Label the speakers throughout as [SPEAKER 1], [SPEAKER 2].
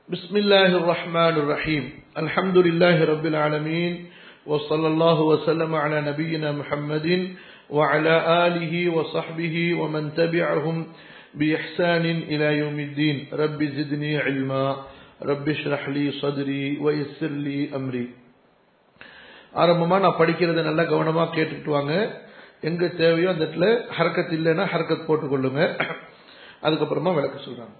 [SPEAKER 1] بسم الله الرحمن الرحيم الحمد لله رب العالمين وصلى الله وسلم على نبينا محمد وعلى آله وصحبه ومن تبعهم بإحسان إلى يوم الدين رب زدني علما رب اشرح لي صدري ويسر لي أمري ஆரம்பமா நான் படிக்கிறத நல்லா கவனமா கேட்டுட்டு வாங்க எங்க தேவையோ அந்த இடத்துல ஹரக்கத் இல்லைன்னா ஹரக்கத் போட்டுக்கொள்ளுங்க அதுக்கப்புறமா விளக்க சொல்றாங்க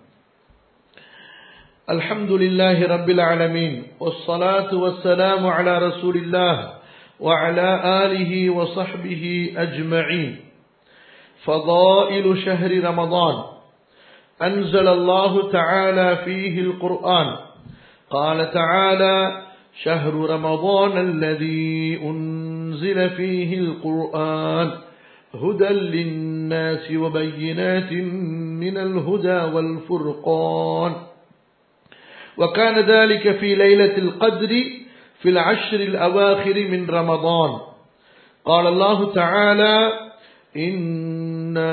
[SPEAKER 1] الحمد لله رب العالمين والصلاة والسلام على رسول الله وعلى آله وصحبه أجمعين فضائل شهر رمضان أنزل الله تعالى فيه القرآن قال تعالى شهر رمضان الذي أنزل فيه القرآن هدى للناس وبينات من الهدى والفرقان وكان ذلك في ليلة القدر في العشر الأواخر من رمضان قال الله تعالى إنا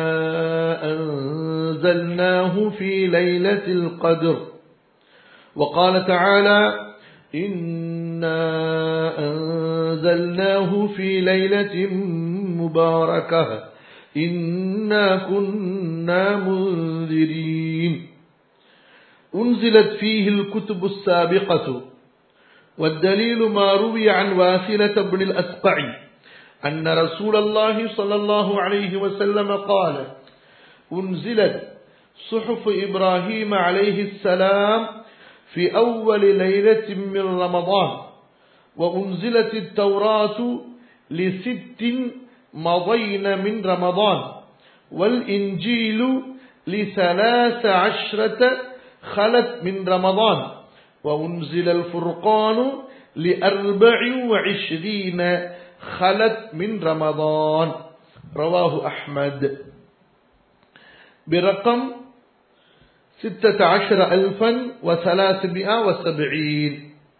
[SPEAKER 1] أنزلناه في ليلة القدر وقال تعالى إنا أنزلناه في ليلة مباركة إنا كنا منذرين أنزلت فيه الكتب السابقة والدليل ما روي عن واسلة بن الأسقع أن رسول الله صلى الله عليه وسلم قال أنزلت صحف إبراهيم عليه السلام في أول ليلة من رمضان وأنزلت التوراة لست مضين من رمضان والإنجيل لثلاث عشرة خلت من رمضان وأنزل الفرقان لأربع وعشرين خلت من رمضان رواه أحمد برقم ستة عشر ألفا وثلاثمائة وسبعين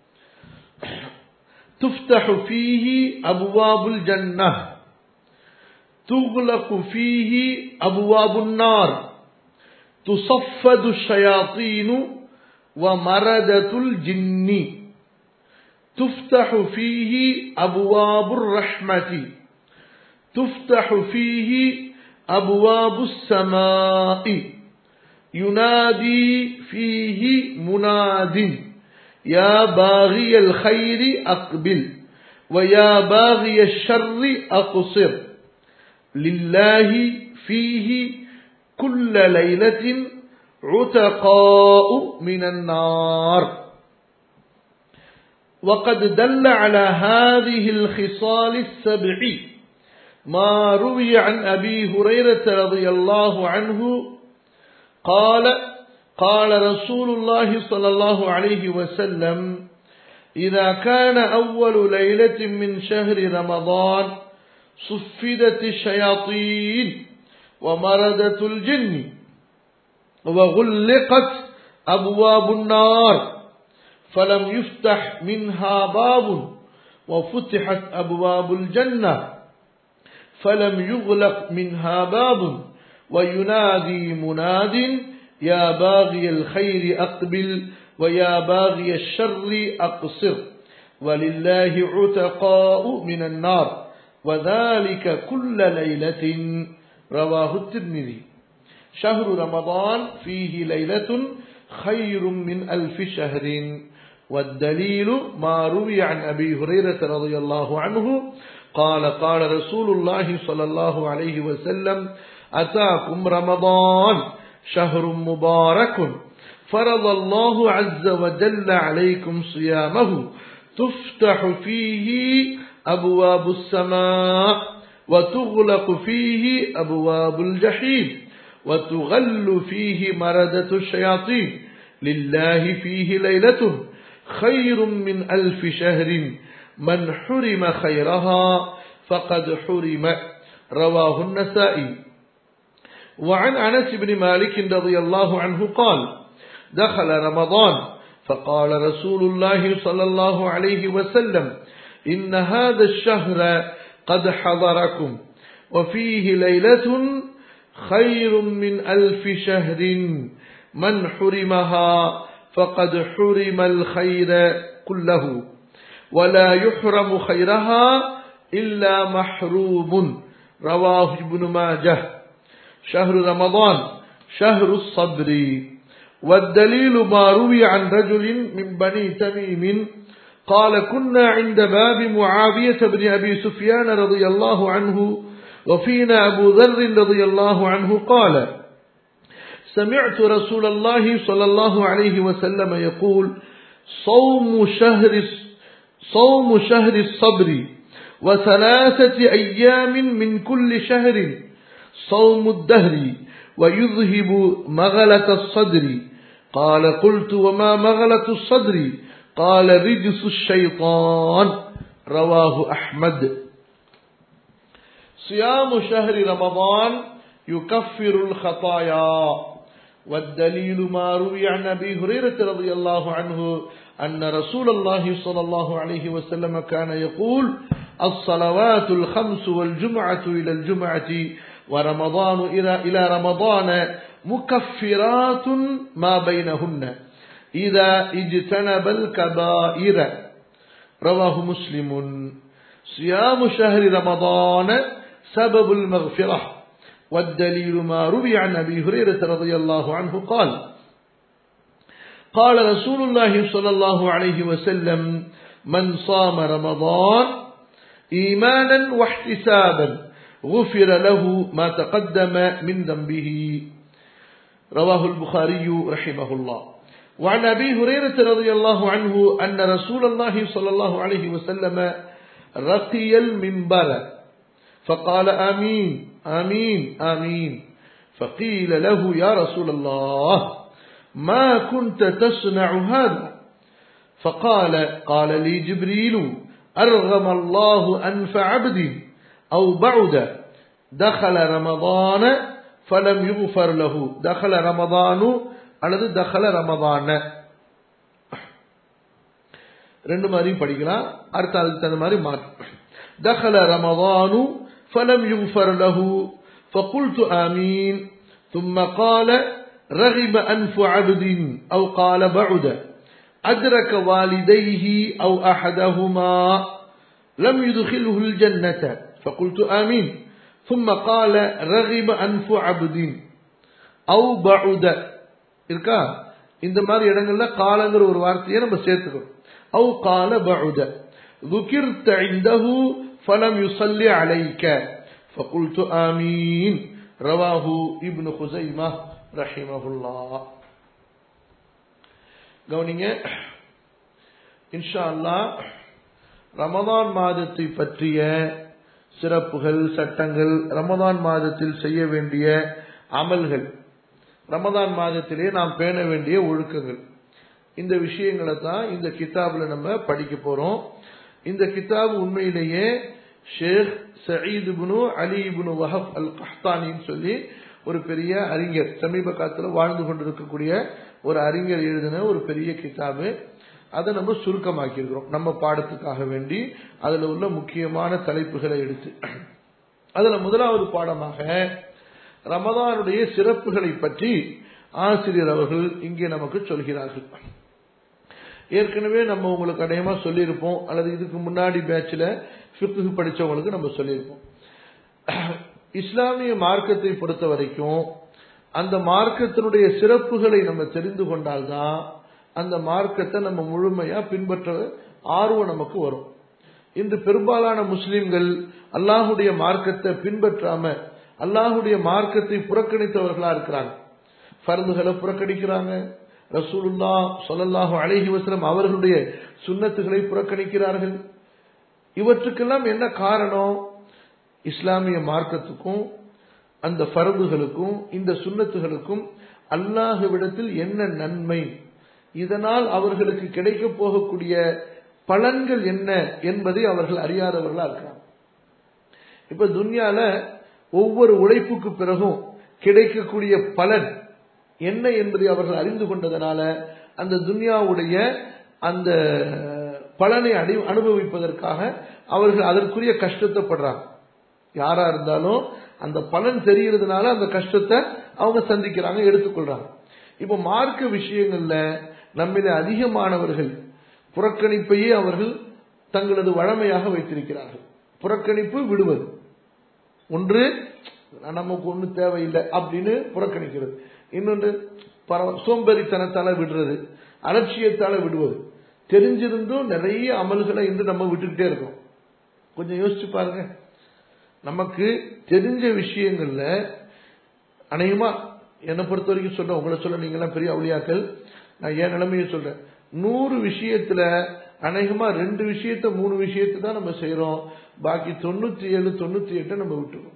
[SPEAKER 1] تفتح فيه أبواب الجنة تغلق فيه أبواب النار تصفد الشياطين ومردة الجن تفتح فيه أبواب الرحمة تفتح فيه أبواب السماء ينادي فيه مناد يا باغي الخير أقبل ويا باغي الشر أقصر لله فيه كل ليلة عتقاء من النار وقد دل على هذه الخصال السبع ما روي عن أبي هريرة رضي الله عنه قال قال رسول الله صلى الله عليه وسلم إذا كان أول ليلة من شهر رمضان صفدت الشياطين ومردة الجن وغلقت أبواب النار فلم يفتح منها باب وفتحت أبواب الجنة فلم يغلق منها باب وينادي مناد يا باغي الخير أقبل ويا باغي الشر أقصر ولله عتقاء من النار وذلك كل ليلة رواه الترمذي شهر رمضان فيه ليلة خير من ألف شهر والدليل ما روي عن أبي هريرة رضي الله عنه قال قال رسول الله صلى الله عليه وسلم أتاكم رمضان شهر مبارك فرض الله عز وجل عليكم صيامه تفتح فيه أبواب السماء وتغلق فيه أبواب الجحيم وتغل فيه مردة الشياطين لله فيه ليلة خير من ألف شهر من حرم خيرها فقد حرم رواه النسائي وعن أنس بن مالك رضي الله عنه قال دخل رمضان فقال رسول الله صلى الله عليه وسلم إن هذا الشهر قد حضركم وفيه ليلة خير من ألف شهر من حرمها فقد حرم الخير كله ولا يحرم خيرها إلا محروم رواه ابن ماجه شهر رمضان شهر الصبر والدليل ما روي عن رجل من بني تميم قال كنا عند باب معاوية بن أبي سفيان رضي الله عنه وفينا أبو ذر رضي الله عنه قال سمعت رسول الله صلى الله عليه وسلم يقول صوم شهر صوم شهر الصبر وثلاثة أيام من كل شهر صوم الدهر ويذهب مغلة الصدر قال قلت وما مغلة الصدر قال رجس الشيطان رواه أحمد صيام شهر رمضان يكفر الخطايا والدليل ما روي عن أبي هريرة رضي الله عنه أن رسول الله صلى الله عليه وسلم كان يقول الصلوات الخمس والجمعة إلى الجمعة ورمضان إلى إلى رمضان مكفرات ما بينهن إذا اجتنب الكبائر رواه مسلم صيام شهر رمضان سبب المغفرة والدليل ما روي عن أبي هريرة رضي الله عنه قال قال رسول الله صلى الله عليه وسلم من صام رمضان إيمانا واحتسابا غفر له ما تقدم من ذنبه رواه البخاري رحمه الله وعن أبي هريرة رضي الله عنه أن رسول الله صلى الله عليه وسلم رقي المنبر فقال آمين آمين آمين فقيل له يا رسول الله ما كنت تصنع هذا فقال قال لي جبريل أرغم الله أنف عبد أو بعد دخل رمضان فلم يغفر له دخل رمضان அல்லது தகல ரமதான ரெண்டு மாதிரியும் படிக்கலாம் அடுத்த அதுக்கு தகுந்த மாதிரி மாற்று دخل رمضان فلم يغفر له فقلت آمين ثم قال رغب أنف عبد أو قال بعد أدرك والديه أو أحدهما لم يدخله الجنة فقلت آمين ثم قال رغب أنف عبد أو بعد இருக்கா இந்த மாதிரி இடங்கள்ல காலங்கிற ஒரு வார்த்தையை நம்ம சேர்த்துக்கணும் அவு கால பஉத ذكرت عنده فلم يصلي عليك فقلت آمين رواه ابن خزيمة رحمه الله கவனிங்க இன்ஷா அல்லா ரமதான் மாதத்தை பற்றிய சிறப்புகள் சட்டங்கள் ரமதான் மாதத்தில் செய்ய வேண்டிய அமல்கள் ரமதான் மாதத்திலே நாம் பேண வேண்டிய ஒழுக்கங்கள் இந்த விஷயங்களை தான் இந்த கிதாபில் நம்ம படிக்க போறோம் இந்த கிதாப் உண்மையிலேயே ஷேக் சயீத் இப்னு அலி இப்னு வஹப் அல் கஹ்தானின்னு சொல்லி ஒரு பெரிய அறிஞர் சமீப காலத்தில் வாழ்ந்து கொண்டிருக்கக்கூடிய ஒரு அறிஞர் எழுதின ஒரு பெரிய கிதாபு அதை நம்ம சுருக்கமாக்கியிருக்கிறோம் நம்ம பாடத்துக்காக வேண்டி அதில் உள்ள முக்கியமான தலைப்புகளை எடுத்து அதில் முதலாவது பாடமாக ரமதானுடைய சிறப்புகளை பற்றி ஆசிரியர் அவர்கள் இங்கே நமக்கு சொல்கிறார்கள் ஏற்கனவே நம்ம உங்களுக்கு அடையமா சொல்லியிருப்போம் அல்லது இதுக்கு முன்னாடி பேட்சில் ஃபிக்கு படித்தவங்களுக்கு நம்ம சொல்லியிருப்போம் இஸ்லாமிய மார்க்கத்தை பொறுத்த வரைக்கும் அந்த மார்க்கத்தினுடைய சிறப்புகளை நம்ம தெரிந்து கொண்டால்தான் அந்த மார்க்கத்தை நம்ம முழுமையா பின்பற்ற ஆர்வம் நமக்கு வரும் இன்று பெரும்பாலான முஸ்லிம்கள் அல்லாஹுடைய மார்க்கத்தை பின்பற்றாம அல்லாஹுடைய மார்க்கத்தை புறக்கணித்தவர்களா இருக்கிறாங்க பருந்துகளை புறக்கணிக்கிறாங்க ரசூலுல்லா சொல்லல்லாஹு அழகி வசலம் அவர்களுடைய சுண்ணத்துகளை புறக்கணிக்கிறார்கள் இவற்றுக்கெல்லாம் என்ன காரணம் இஸ்லாமிய மார்க்கத்துக்கும் அந்த பரம்புகளுக்கும் இந்த சுண்ணத்துகளுக்கும் அல்லாஹுவிடத்தில் என்ன நன்மை இதனால் அவர்களுக்கு கிடைக்க போகக்கூடிய பலன்கள் என்ன என்பதை அவர்கள் அறியாதவர்களா இருக்கிறாங்க இப்ப துன்யால ஒவ்வொரு உழைப்புக்கு பிறகும் கிடைக்கக்கூடிய பலன் என்ன என்பதை அவர்கள் அறிந்து கொண்டதனால அந்த துன்யாவுடைய அந்த பலனை அடி அனுபவிப்பதற்காக அவர்கள் அதற்குரிய கஷ்டத்தை படுறாங்க யாரா இருந்தாலும் அந்த பலன் தெரியறதுனால அந்த கஷ்டத்தை அவங்க சந்திக்கிறாங்க எடுத்துக்கொள்றாங்க இப்போ மார்க்க விஷயங்கள்ல நம்மில அதிகமானவர்கள் புறக்கணிப்பையே அவர்கள் தங்களது வழமையாக வைத்திருக்கிறார்கள் புறக்கணிப்பு விடுவது ஒன்று நமக்கு ஒன்றும் தேவையில்லை அப்படின்னு புறக்கணிக்கிறது இன்னொன்று பரவ சோம்பேறித்தனத்தால விடுறது அலட்சியத்தால விடுவது தெரிஞ்சிருந்தும் நிறைய அமல்களை இன்று நம்ம விட்டுக்கிட்டே இருக்கோம் கொஞ்சம் யோசிச்சு பாருங்க நமக்கு தெரிஞ்ச விஷயங்கள்ல அநேகமா என்னை பொறுத்த வரைக்கும் சொல்றேன் உங்களை சொல்ல நீங்களாம் பெரிய அவளியாக்கள் நான் என் நிலைமையை சொல்றேன் நூறு விஷயத்துல அநேகமா ரெண்டு விஷயத்த மூணு விஷயத்தை தான் நம்ம செய்யறோம் பாக்கி தொண்ணூத்தி ஏழு தொண்ணூத்தி எட்டை நம்ம விட்டுருவோம்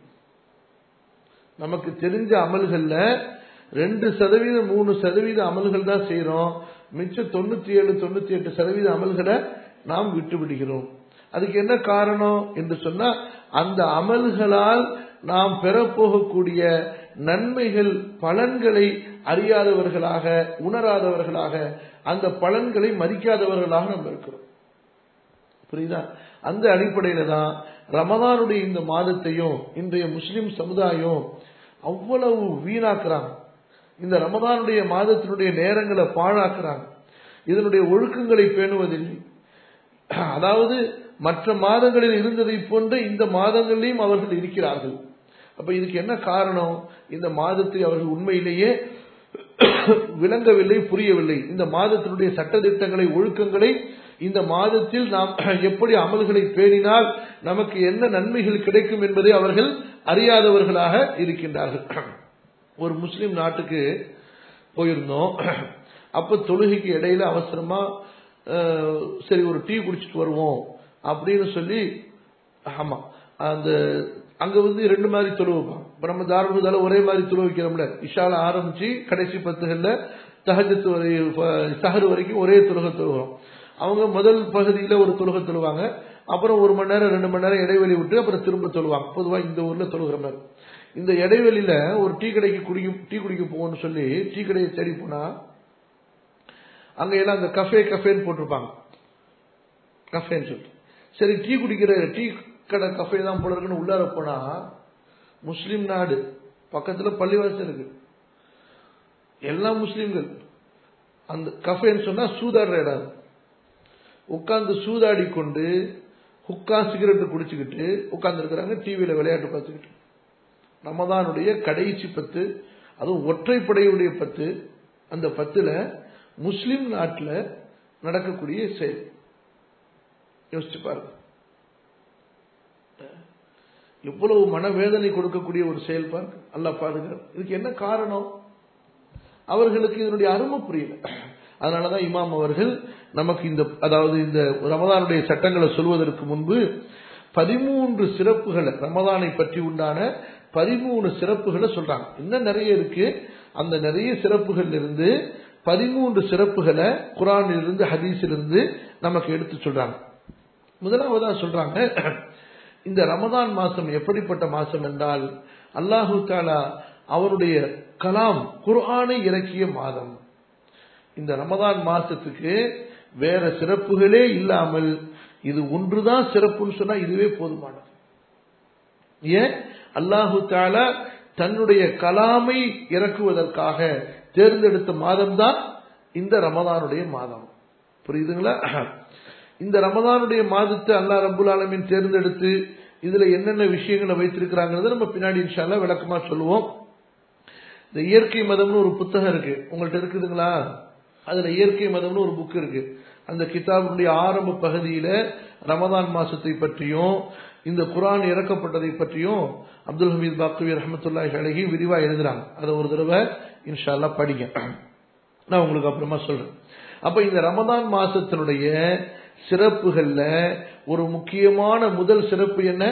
[SPEAKER 1] நமக்கு தெரிஞ்ச அமல்கள்ல ரெண்டு சதவீதம் மூணு சதவீத அமல்கள் தான் செய்யறோம் மிச்சம் தொண்ணூத்தி ஏழு தொண்ணூத்தி எட்டு சதவீத அமல்களை நாம் விட்டு விடுகிறோம் அதுக்கு என்ன காரணம் என்று சொன்னா அந்த அமல்களால் நாம் பெறப்போகக்கூடிய நன்மைகள் பலன்களை அறியாதவர்களாக உணராதவர்களாக அந்த பலன்களை மதிக்காதவர்களாக நம்ம இருக்கிறோம் புரியுதா அந்த அடிப்படையில தான் ரமதானுடைய இந்த மாதத்தையும் இன்றைய முஸ்லிம் சமுதாயம் அவ்வளவு வீணாக்குறாங்க இந்த ரமதானுடைய மாதத்தினுடைய நேரங்களை பாழாக்குறாங்க இதனுடைய ஒழுக்கங்களை பேணுவதில்லை அதாவது மற்ற மாதங்களில் இருந்ததை போன்ற இந்த மாதங்களிலும் அவர்கள் இருக்கிறார்கள் அப்ப இதுக்கு என்ன காரணம் இந்த மாதத்தை அவர்கள் உண்மையிலேயே விளங்கவில்லை புரியவில்லை இந்த மாதத்தினுடைய சட்டத்திட்டங்களை ஒழுக்கங்களை இந்த மாதத்தில் நாம் எப்படி அமல்களை பேணினால் நமக்கு என்ன நன்மைகள் கிடைக்கும் என்பதை அவர்கள் அறியாதவர்களாக இருக்கின்றார்கள் ஒரு முஸ்லிம் நாட்டுக்கு போயிருந்தோம் அப்ப தொழுகைக்கு இடையில அவசரமா சரி ஒரு டீ குடிச்சிட்டு வருவோம் அப்படின்னு சொல்லி ஆமா அந்த அங்க வந்து ரெண்டு மாதிரி தொழு வைப்பாங்க இப்ப நம்ம தாராளதால ஒரே மாதிரி தொழு வைக்கிறோம்ல இஷால ஆரம்பிச்சு கடைசி பத்துகள்ல தகஜத்து வரை சஹரு வரைக்கும் ஒரே தொழுகை தொழுகிறோம் அவங்க முதல் பகுதியில ஒரு தொழுகை தொழுவாங்க அப்புறம் ஒரு மணி நேரம் ரெண்டு மணி நேரம் இடைவெளி விட்டு அப்புறம் திரும்ப தொழுவாங்க பொதுவா இந்த ஊர்ல தொழுகிற மாதிரி இந்த இடைவெளியில ஒரு டீ கடைக்கு குடிக்க டீ குடிக்க போவோம்னு சொல்லி டீ கடையை தேடி போனா அங்க எல்லாம் அந்த கஃபே கஃபேன்னு போட்டிருப்பாங்க கஃபேன்னு சொல்லிட்டு சரி டீ குடிக்கிற டீ கடை கஃபே தான் போல இருக்குன்னு உள்ளார போனா முஸ்லிம் நாடு பக்கத்துல பள்ளிவாசல் இருக்கு எல்லாம் முஸ்லிம்கள் அந்த கஃபேன்னு சொன்னா சூதாடுற இடம் உட்கார்ந்து சூதாடி கொண்டு ஹுக்கா சிகரெட் குடிச்சுக்கிட்டு உட்கார்ந்து இருக்கிறாங்க டிவியில விளையாட்டு பார்த்துக்கிட்டு ரமதானுடைய கடைசி பத்து அதுவும் ஒற்றைப்படையுடைய பத்து அந்த பத்துல முஸ்லிம் நாட்டில் நடக்கக்கூடிய செயல் யோசிச்சு பாருங்க எவ்வளவு மனவேதனை கொடுக்கக்கூடிய ஒரு செயல் பாருங்க அல்ல பாருங்க இதுக்கு என்ன காரணம் அவர்களுக்கு இதனுடைய அருமை புரியல அதனாலதான் இமாம் அவர்கள் நமக்கு இந்த அதாவது இந்த ரமதானுடைய சட்டங்களை சொல்வதற்கு முன்பு பதிமூன்று சிறப்புகளை ரமதானை பற்றி உண்டான பதிமூணு சிறப்புகளை சொல்றாங்க இன்னும் நிறைய இருக்கு அந்த நிறைய சிறப்புகள் இருந்து பதிமூன்று சிறப்புகளை குரானிலிருந்து ஹதீஸிலிருந்து நமக்கு எடுத்து சொல்றாங்க முதலாவதா சொல்றாங்க இந்த ரமதான் மாசம் எப்படிப்பட்ட மாசம் என்றால் அல்லாஹு தாலா அவருடைய கலாம் குர்ஆனை இறக்கிய மாதம் இந்த ரமதான் மாசத்துக்கு வேற சிறப்புகளே இல்லாமல் இது ஒன்றுதான் சிறப்புன்னு சொன்னா இதுவே போதுமானது ஏன் அல்லாஹு தாலா தன்னுடைய கலாமை இறக்குவதற்காக தேர்ந்தெடுத்த மாதம் தான் இந்த ரமதானுடைய மாதம் புரியுதுங்களா இந்த ரமதானுடைய மாதத்தை அல்லா ரபுல் ஆலமின் தேர்ந்தெடுத்து இதுல என்னென்ன விஷயங்களை வைத்திருக்கிறாங்கிறத நம்ம பின்னாடி இன்ஷால்லா விளக்கமா சொல்லுவோம் இந்த இயற்கை மதம்னு ஒரு புத்தகம் இருக்கு உங்கள்ட்ட இருக்குதுங்களா அதுல இயற்கை மதம்னு ஒரு புக் இருக்கு அந்த கிதாபுடைய ஆரம்ப பகுதியில ரமதான் மாசத்தை பற்றியும் இந்த குரான் இறக்கப்பட்டதை பற்றியும் அப்துல் ஹமீத் பாக்வி ரஹமத்துல்லாஹி அழகி விரிவா எழுதுறாங்க அதை ஒரு தடவை இன்ஷால்லா படிங்க நான் உங்களுக்கு அப்புறமா சொல்றேன் அப்ப இந்த ரமதான் மாசத்தினுடைய சிறப்புகள்ல ஒரு முக்கியமான முதல் சிறப்பு என்ன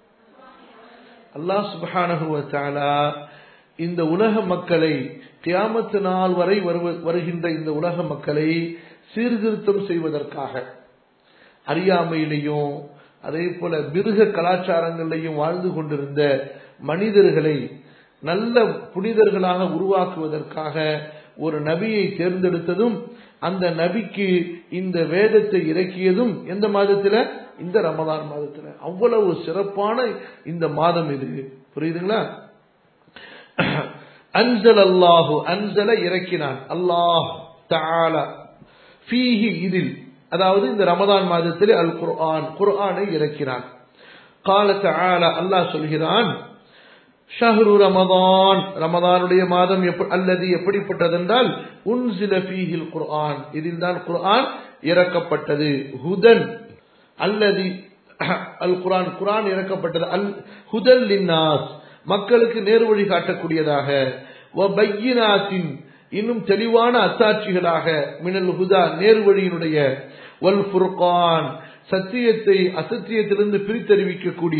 [SPEAKER 1] அல்லாஹ் சுபஹானஹுவத்தாலா இந்த உலக மக்களை கியாமத்து நாள் வரை வருகின்ற இந்த உலக மக்களை சீர்திருத்தம் செய்வதற்காக அறியாமையிலையும் அதே போல மிருக கலாச்சாரங்களிலையும் வாழ்ந்து கொண்டிருந்த மனிதர்களை நல்ல புனிதர்களாக உருவாக்குவதற்காக ஒரு நபியை தேர்ந்தெடுத்ததும் அந்த நபிக்கு இந்த வேதத்தை இறக்கியதும் எந்த மாதத்துல இந்த ரமதான் மாதத்துல அவ்வளவு சிறப்பான இந்த மாதம் இது புரியுதுங்களா அன்சல் அல்லாஹு அன்சல இறக்கினான் அல்லாஹ் தாலா ஃபீஹி இதில் அதாவது இந்த ரமதான் மாதத்தில் அல் குர்ஆன் குர்ஆனை இறக்கினான் கால தஆலா அல்லாஹ் சொல்கிறான் ஷஹ்ரு ரமதான் ரமதானுடைய மாதம் அல்லது எப்படிப்பட்டதென்றால் உன்சில ஃபீஹில் குர்ஆன் இதில் தான் குர்ஆன் இறக்கப்பட்டது ஹுதன் அல்லது அல் குர்ஆன் குர்ஆன் இறக்கப்பட்டது அல் ஹுதல் லின்னாஸ் மக்களுக்கு நேர்வழி காட்டக்கூடியதாக வபையினாத்தின் இன்னும் தெளிவான அத்தாட்சிகளாக மினல் ஹுதா நேர்வழியினுடைய வல் ஃபுர்கான் சத்தியத்தை அசத்தியத்திலிருந்து பிரித்தறிவிக்கக்கூடிய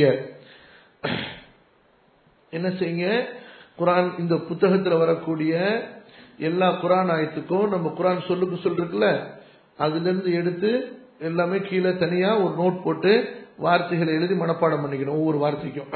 [SPEAKER 1] என்ன செய்யுங்க குரான் இந்த புத்தகத்தில் வரக்கூடிய எல்லா குரான் ஆயத்துக்கும் நம்ம குரான் சொல்லுக்கு சொல்றதுல அதுல இருந்து எடுத்து எல்லாமே கீழே தனியா ஒரு நோட் போட்டு வார்த்தைகளை எழுதி மனப்பாடம் பண்ணிக்கணும் ஒவ்வொரு வார்த்தைக்கும்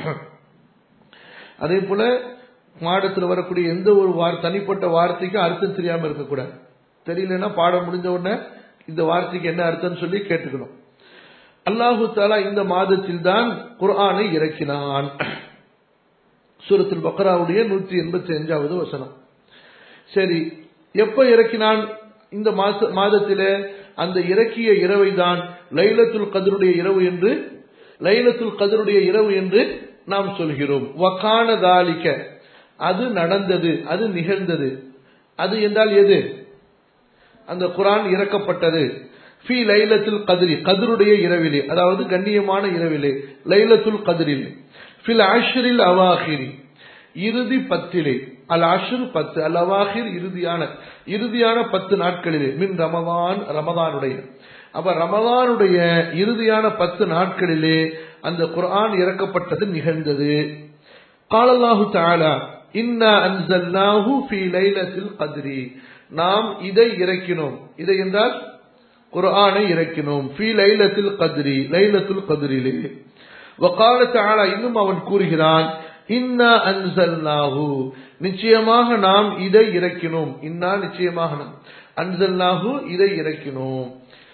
[SPEAKER 1] அதே போல மாடத்தில் வரக்கூடிய எந்த ஒரு வார் தனிப்பட்ட வார்த்தைக்கும் அர்த்தம் தெரியாம இருக்கக்கூடாது தெரியலன்னா பாடம் முடிஞ்ச உடனே இந்த வார்த்தைக்கு என்ன அர்த்தம் சொல்லி கேட்டுக்கணும் அல்லாஹு தாலா இந்த மாதத்தில் தான் குர்ஆனை இறக்கினான் சூரத்தில் பக்ராவுடைய நூற்றி எண்பத்தி அஞ்சாவது வசனம் சரி எப்ப இறக்கினான் இந்த மாச மாதத்தில அந்த இறக்கிய இரவை தான் லைலத்துல் கதருடைய இரவு என்று லைலத்துல் கதருடைய இரவு என்று நாம் சொல்கிறோம் வக்கான தாலிக்க அது நடந்தது அது நிகழ்ந்தது அது என்றால் எது அந்த குரான் இறக்கப்பட்டது ஃபி லைலத்துல் கதிரி கதிருடைய இரவிலே அதாவது கண்ணியமான இரவிலே லைலத்துல் கதிரில் ஃபில் ஆஷரில் அவாஹிரி இறுதி பத்திலே அல் அஷர் பத்து அல் அவாஹிர் இறுதியான இறுதியான பத்து நாட்களிலே மின் ரமதான் ரமதானுடைய அப்ப ரமதானுடைய இறுதியான பத்து நாட்களிலே அந்த குர்ஆன் இறக்கப்பட்டது நிகழ்ந்தது காலல்லாஹு தாலா இன்னா அன்சல்னாஹு ஃபீ லைலத்தில் கத்ரி நாம் இதை இறக்கினோம் இதை என்றால் குர்ஆனை இறக்கினோம் ஃபீ லைலத்தில் கத்ரி லைலத்துல் கத்ரிலே வகால தாலா இன்னும் அவன் கூறுகிறான் இன்னா அன்சல்னாஹு நிச்சயமாக நாம் இதை இறக்கினோம் இன்னா நிச்சயமாக நாம் அன்சல்னாஹு இதை இறக்கினோம்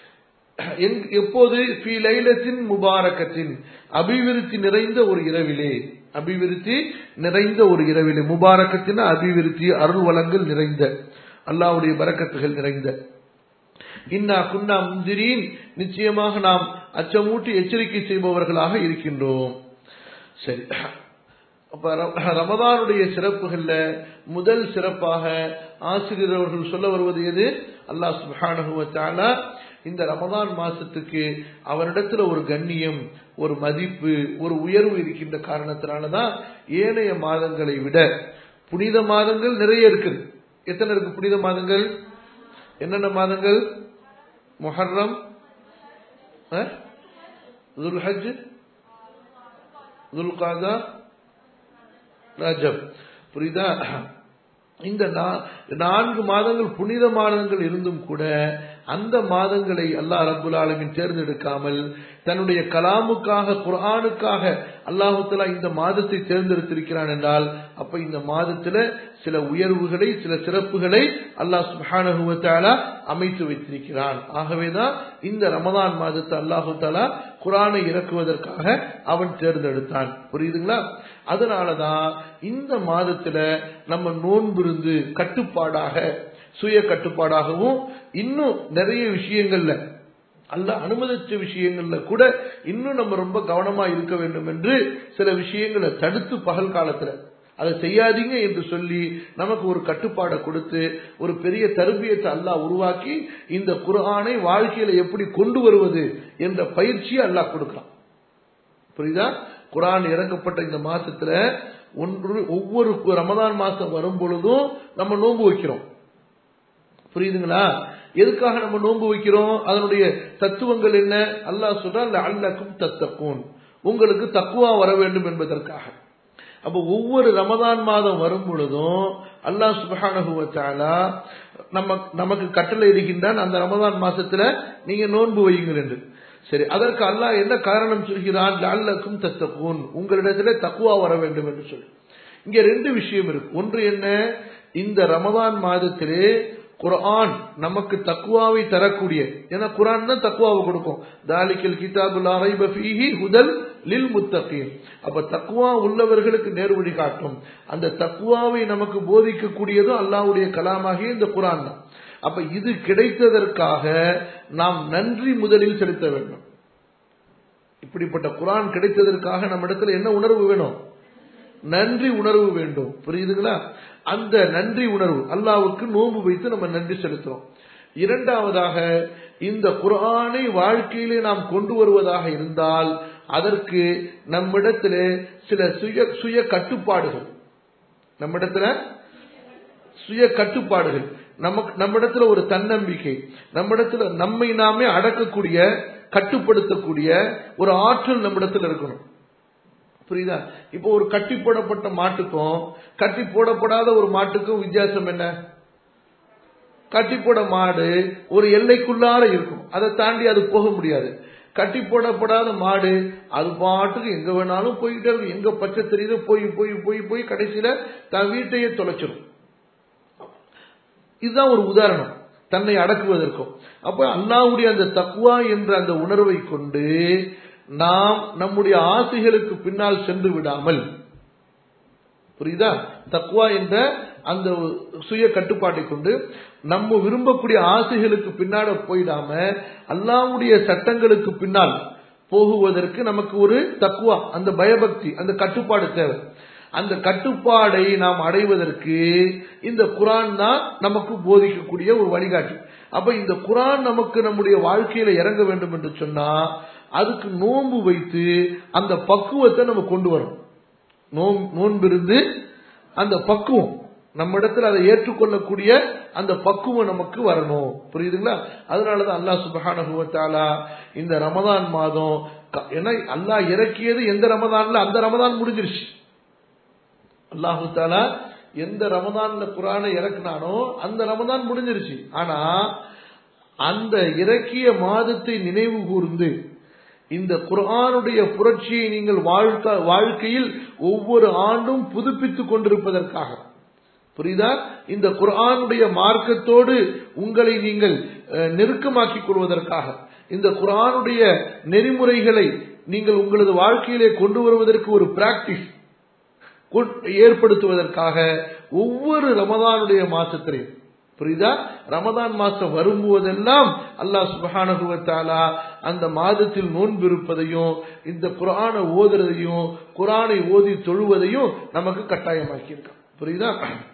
[SPEAKER 1] எப்போது ஃபி லைலத்தின் முபாரக்கத்தின் அபிவிருத்தி நிறைந்த ஒரு இரவிலே அபிவிருத்தி நிறைந்த ஒரு இரவிலே முபாரக்கத்தின் அபிவிருத்தி அருள் வளங்கள் நிறைந்த அல்லாவுடைய பரக்கத்துகள் நிறைந்த இன்னா குன்னா முந்திரீன் நிச்சயமாக நாம் அச்சமூட்டி எச்சரிக்கை செய்பவர்களாக இருக்கின்றோம் சரி அப்ப ரமதானுடைய சிறப்புகள்ல முதல் சிறப்பாக ஆசிரியர் அவர்கள் சொல்ல வருவது எது அல்லாஹ் சுபானுவத்தால இந்த ரமதான் மாசத்துக்கு அவரிடத்துல ஒரு கண்ணியம் ஒரு மதிப்பு ஒரு உயர்வு இருக்கின்ற காரணத்தினாலதான் ஏனைய மாதங்களை விட புனித மாதங்கள் நிறைய இருக்குது எத்தனை இருக்கு புனித மாதங்கள் என்னென்ன மாதங்கள் மொஹர்ரம் துல்ஹஜ் துல்காதா ரஜப் புரியுதா இந்த நான்கு மாதங்கள் புனித மாதங்கள் இருந்தும் கூட அந்த மாதங்களை அல்லாஹ் ரபுல் ஆலமின் தேர்ந்தெடுக்காமல் தன்னுடைய கலாமுக்காக குரானுக்காக அல்லாஹுத்தலா இந்த மாதத்தை தேர்ந்தெடுத்திருக்கிறான் என்றால் அப்ப இந்த மாதத்துல சில உயர்வுகளை சில சிறப்புகளை அல்லாஹ் சுஹானுவத்தாலா அமைத்து வைத்திருக்கிறான் ஆகவேதான் இந்த ரமதான் மாதத்தை அல்லாஹு தாலா குரானை இறக்குவதற்காக அவன் தேர்ந்தெடுத்தான் புரியுதுங்களா அதனாலதான் இந்த மாதத்துல நம்ம நோன்பிருந்து கட்டுப்பாடாக சுய கட்டுப்பாடாகவும் இன்னும் நிறைய விஷயங்கள்ல அல்ல அனுமதிச்ச விஷயங்கள்ல கூட இன்னும் நம்ம ரொம்ப கவனமா இருக்க வேண்டும் என்று சில விஷயங்களை தடுத்து பகல் காலத்துல அதை செய்யாதீங்க என்று சொல்லி நமக்கு ஒரு கட்டுப்பாடை கொடுத்து ஒரு பெரிய தருபியத்தை அல்லாஹ் உருவாக்கி இந்த குரானை வாழ்க்கையில எப்படி கொண்டு வருவது என்ற பயிற்சியை அல்லாஹ் கொடுக்கலாம் புரியுதா குரான் இறக்கப்பட்ட இந்த மாசத்துல ஒன்று ஒவ்வொரு ரமதான் மாசம் வரும் பொழுதும் நம்ம நோன்பு வைக்கிறோம் புரியுதுங்களா எதுக்காக நம்ம நோன்பு வைக்கிறோம் அதனுடைய தத்துவங்கள் என்ன அல்லாஹ் சொல்றான் அல்லக்கும் தத்தக்கூன் உங்களுக்கு தக்குவா வர வேண்டும் என்பதற்காக அப்ப ஒவ்வொரு ரமதான் மாதம் வரும் பொழுதும் அல்லாஹ் சுபஹானகுவத்தாலா நம்ம நமக்கு கட்டளை இருக்கின்றான் அந்த ரமதான் மாசத்துல நீங்க நோன்பு வையுங்கள் என்று சரி அதற்கு அல்லாஹ் என்ன காரணம் சொல்கிறான் அல்லக்கும் தத்தக்கூன் உங்களிடத்துல தக்குவா வர வேண்டும் என்று சொல்லி இங்க ரெண்டு விஷயம் இருக்கு ஒன்று என்ன இந்த ரமதான் மாதத்திலே குரான் நமக்கு தக்குவாவை தரக்கூடிய ஏன்னா குரான் தான் தக்குவாவை கொடுக்கும் தாலிக்கல் கிதாபுல் அரைப ஃபீஹி ஹுதல் லில் முத்தகீன் அப்ப தக்குவா உள்ளவர்களுக்கு நேர்வழி காட்டும் அந்த தக்குவாவை நமக்கு போதிக்கக்கூடியதும் அல்லாஹ்வுடைய கலாமாகிய இந்த குரான் தான் அப்ப இது கிடைத்ததற்காக நாம் நன்றி முதலில் செலுத்த வேண்டும் இப்படிப்பட்ட குரான் கிடைத்ததற்காக நம்ம இடத்துல என்ன உணர்வு வேணும் நன்றி உணர்வு வேண்டும் புரியுதுங்களா அந்த நன்றி உணர்வு அல்லாவுக்கு நோன்பு வைத்து நம்ம நன்றி செலுத்துறோம் இரண்டாவதாக இந்த குரானை வாழ்க்கையிலே நாம் கொண்டு வருவதாக இருந்தால் அதற்கு நம்மிடத்திலே சில சுய சுய கட்டுப்பாடுகள் நம்மிடத்துல சுய கட்டுப்பாடுகள் நமக்கு நம்மிடத்துல ஒரு தன்னம்பிக்கை நம்மிடத்துல நம்மை நாமே அடக்கக்கூடிய கட்டுப்படுத்தக்கூடிய ஒரு ஆற்றல் நம்மிடத்துல இருக்கணும் புரியுதா இப்போ ஒரு கட்டி போடப்பட்ட மாட்டுக்கும் கட்டி போடப்படாத ஒரு மாட்டுக்கும் வித்தியாசம் என்ன கட்டி போட மாடு ஒரு எல்லைக்குள்ளார இருக்கும் அதை தாண்டி அது போக முடியாது கட்டி போடப்படாத மாடு அது பாட்டுக்கு எங்க வேணாலும் போய்கிட்டே இருக்கும் எங்க பச்சை தெரியுதோ போய் போய் போய் போய் கடைசியில தன் வீட்டையே தொலைச்சிடும் இதுதான் ஒரு உதாரணம் தன்னை அடக்குவதற்கும் அப்ப அல்லாவுடைய அந்த தக்குவா என்ற அந்த உணர்வை கொண்டு நாம் நம்முடைய ஆசைகளுக்கு பின்னால் சென்று விடாமல் புரியுதா தக்குவா என்ற அந்த சுய கட்டுப்பாட்டை கொண்டு நம்ம விரும்பக்கூடிய ஆசைகளுக்கு பின்னால போயிடாம அல்லாவுடைய சட்டங்களுக்கு பின்னால் போகுவதற்கு நமக்கு ஒரு தக்குவா அந்த பயபக்தி அந்த கட்டுப்பாடு தேவை அந்த கட்டுப்பாடை நாம் அடைவதற்கு இந்த குரான் தான் நமக்கு போதிக்கக்கூடிய ஒரு வழிகாட்டி அப்ப இந்த குரான் நமக்கு நம்முடைய வாழ்க்கையில இறங்க வேண்டும் என்று சொன்னா அதுக்கு நோன்பு வைத்து அந்த பக்குவத்தை நம்ம கொண்டு வரோம் நோன்பிருந்து அந்த பக்குவம் நம்ம இடத்துல அதை ஏற்றுக்கொள்ளக்கூடிய அந்த பக்குவம் நமக்கு வரணும் புரியுதுங்களா அதனாலதான் அல்லாஹ் சுபஹானுவத்தாலா இந்த ரமதான் மாதம் ஏன்னா அல்லாஹ் இறக்கியது எந்த ரமதான்ல அந்த ரமதான் முடிஞ்சிருச்சு அல்லாஹு தாலா எந்த ரமதான்ல குரானை இறக்குனானோ அந்த ரமதான் முடிஞ்சிருச்சு ஆனா அந்த இறக்கிய மாதத்தை நினைவு கூர்ந்து இந்த குரானுடைய புரட்சியை நீங்கள் வாழ்க்கையில் ஒவ்வொரு ஆண்டும் புதுப்பித்துக் கொண்டிருப்பதற்காக புரியுதா இந்த குரானுடைய மார்க்கத்தோடு உங்களை நீங்கள் நெருக்கமாக்கிக் கொள்வதற்காக இந்த குரானுடைய நெறிமுறைகளை நீங்கள் உங்களது வாழ்க்கையிலே கொண்டு வருவதற்கு ஒரு பிராக்டிஸ் ஏற்படுத்துவதற்காக ஒவ்வொரு ரமதானுடைய மாசத்திலையும் புரியுதா ரமதான் மாசம் வரும்போதெல்லாம் அல்லாஹ் சுபஹானுவத்தாலா அந்த மாதத்தில் நோன்பு இருப்பதையும் இந்த குரானை ஓதுறதையும் குரானை ஓதி தொழுவதையும் நமக்கு கட்டாயமாக்கி இருக்கான் புரியுதா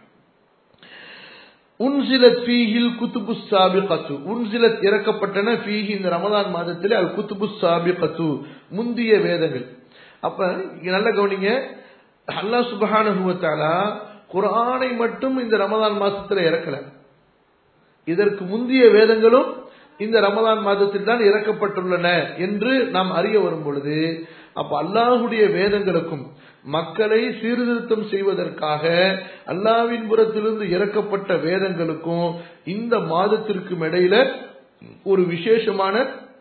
[SPEAKER 1] உன்சிலத் ஃபீஹில் குத்துபு சாபிகத்து உன்சிலத் இறக்கப்பட்டன ஃபீஹி இந்த ரமதான் மாதத்தில் அது குத்துபு சாபிகத்து முந்திய வேதங்கள் அப்ப இங்க நல்ல கவனிங்க அல்லாஹ் சுபஹானுவத்தாலா குரானை மட்டும் இந்த ரமதான் மாசத்துல இறக்கல இதற்கு முந்திய வேதங்களும் இந்த ரமதான் மாதத்தில் தான் இறக்கப்பட்டுள்ளன என்று நாம் அறிய வரும் பொழுது அப்ப அல்லாஹுடைய வேதங்களுக்கும் மக்களை சீர்திருத்தம் செய்வதற்காக அல்லாவின் புறத்திலிருந்து இறக்கப்பட்ட வேதங்களுக்கும் இந்த மாதத்திற்கும் இடையில ஒரு விசேஷமான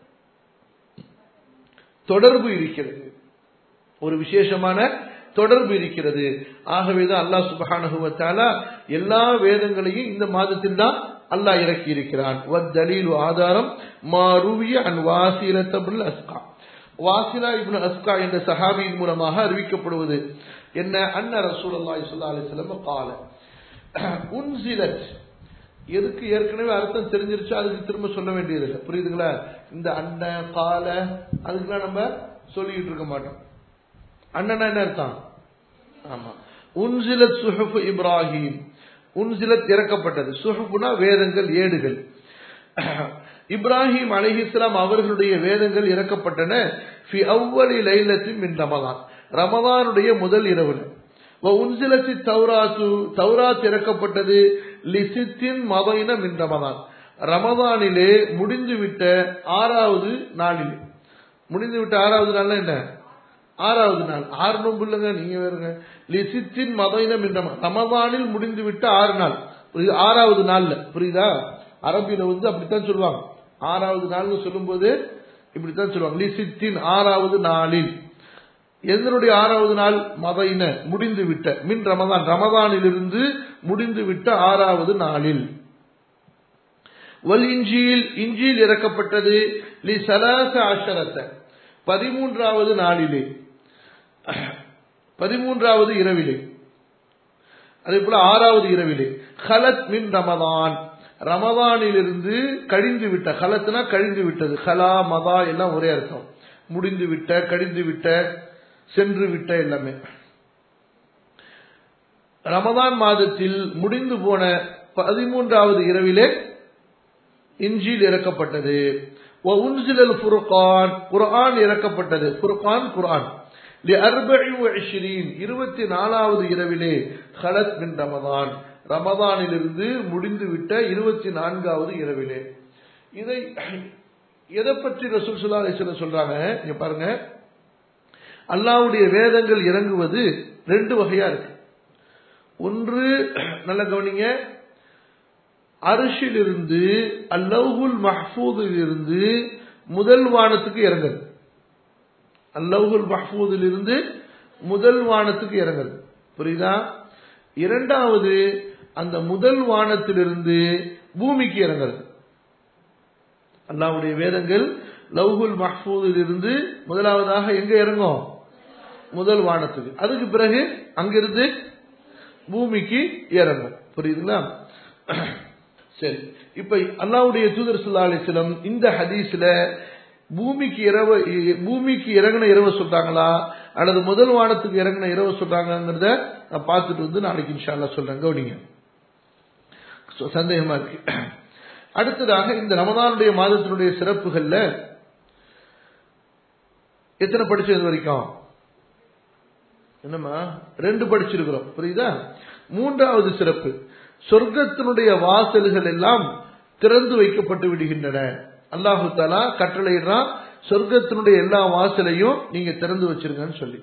[SPEAKER 1] தொடர்பு இருக்கிறது ஒரு விசேஷமான தொடர்பு இருக்கிறது ஆகவேதான் அல்லாஹ் சுபஹானுவத்தாலா எல்லா வேதங்களையும் இந்த மாதத்தில் தான் அல்லாஹ் இறக்கி இருக்கிறான் ஆதாரம் மாருவிய அன் வாசிரத்தபுல் அஸ்கா வாசிலா இப்னு அஸ்கா என்ற சஹாபியின் மூலமாக அறிவிக்கப்படுவது என்ன அன்ன ரசூல் அல்லாஹ் சொல்லா அலிஸ்லம் கால உன்சிலத் எதுக்கு ஏற்கனவே அர்த்தம் தெரிஞ்சிருச்சா அதுக்கு திரும்ப சொல்ல வேண்டியதில்லை புரியுதுங்களா இந்த அண்ண கால அதுக்கெல்லாம் நம்ம சொல்லிக்கிட்டு இருக்க மாட்டோம் அண்ணனா என்ன அர்த்தம் ஆமா உன்சிலத் சுஹஃப் இப்ராஹிம் உன்சிலத் இறக்கப்பட்டது சுஹஃப்னா வேதங்கள் ஏடுகள் இப்ராஹிம் அலிஹிஸ்லாம் அவர்களுடைய வேதங்கள் இறக்கப்பட்டன ஃபி அவ்வளி லைலத்தின் மின் ரமதான் ரமதானுடைய முதல் இரவுல உன்சிலத்தி தௌராத்து தௌராத் இறக்கப்பட்டது லிசித்தின் மதைன மின் ரமதான் ரமதானிலே முடிந்துவிட்ட ஆறாவது நாளில் முடிந்துவிட்ட ஆறாவது நாள்னா என்ன ஆறாவது நாள் ஆறு நோம்பு இல்லைங்க நீங்க வேறுங்க லிசித்தின் மதைனம் என்ற ரமதானில் முடிந்து விட்ட ஆறு நாள் புரியுது ஆறாவது நாள்ல புரியுதா அரபியில வந்து அப்படித்தான் சொல்லுவாங்க ஆறாவது நாள்னு சொல்லும்போது இப்படித்தான் சொல்லுவாங்க லிசித்தின் ஆறாவது நாளில் எதனுடைய ஆறாவது நாள் மதைன முடிந்து விட்ட மின் ரமதான் ரமதானிலிருந்து முடிந்து விட்ட ஆறாவது நாளில் வல் இஞ்சியில் இஞ்சியில் இறக்கப்பட்டது லி சலாச அஷரத்தை பதிமூன்றாவது நாளிலே பதிமூன்றாவது இரவிலே அதே போல ஆறாவது இரவிலே ஹலத் மின் ரமதான் ரமதானிலிருந்து கழிந்து விட்ட ஹலத்னா கழிந்து விட்டது ஹலா மதா எல்லாம் ஒரே அர்த்தம் முடிந்து விட்ட கழிந்து விட்ட சென்று விட்ட எல்லாமே ரமதான் மாதத்தில் முடிந்து போன பதிமூன்றாவது இரவிலே இஞ்சில் இறக்கப்பட்டது உன்சிலல் ஃபுர்கான் குர்ஆன் இறக்கப்பட்டது ஃபுர்கான் குர்ஆன் இருபத்தி நாலாவது இரவிலே ஹலத் மின் ரமதான் ரமதானிலிருந்து முடிந்துவிட்ட இருபத்தி நான்காவது இரவிலே இதை எதை பற்றி ரசூல் சுல்லா அலிஸ்வரம் சொல்றாங்க இங்க பாருங்க அல்லாவுடைய வேதங்கள் இறங்குவது ரெண்டு வகையா இருக்கு ஒன்று நல்ல கவனிங்க அரிசிலிருந்து அல்லவுல் மஹ்பூதில் இருந்து முதல் வானத்துக்கு இறங்குது அல்லவுல் மஹ்பூதில் இருந்து முதல் வானத்துக்கு இறங்குது புரியுதா இரண்டாவது அந்த முதல் வானத்திலிருந்து பூமிக்கு இறங்குறது அல்லாவுடைய வேதங்கள் லவ்ஹுல் மஹ்பூதில் இருந்து முதலாவதாக எங்க இறங்கும் முதல் வானத்துக்கு அதுக்கு பிறகு அங்கிருந்து பூமிக்கு இறங்கும் புரியுதுங்களா சரி இப்ப அல்லாவுடைய தூதர் சுல்லா அலிஸ்லம் இந்த ஹதீஸ்ல பூமிக்கு இரவு பூமிக்கு இறங்கின இரவு சொல்றாங்களா அல்லது முதல் வானத்துக்கு இறங்கின இரவு சொல்றாங்கிறத நான் பார்த்துட்டு வந்து நாளைக்கு இன்ஷால்லா சொல்றேன் கவனிங்க சந்தேகமா இருக்கு அடுத்ததாக இந்த ரமதானுடைய மாதத்தினுடைய சிறப்புகள்ல எத்தனை படிச்சது வரைக்கும் என்னம்மா ரெண்டு படிச்சிருக்கிறோம் புரியுதா மூன்றாவது சிறப்பு சொர்க்கத்தினுடைய வாசல்கள் எல்லாம் திறந்து வைக்கப்பட்டு விடுகின்றன அல்லாஹு தாலா கட்டளையிடுறான் சொர்க்கத்தினுடைய எல்லா வாசலையும் நீங்க திறந்து வச்சிருங்கன்னு சொல்லி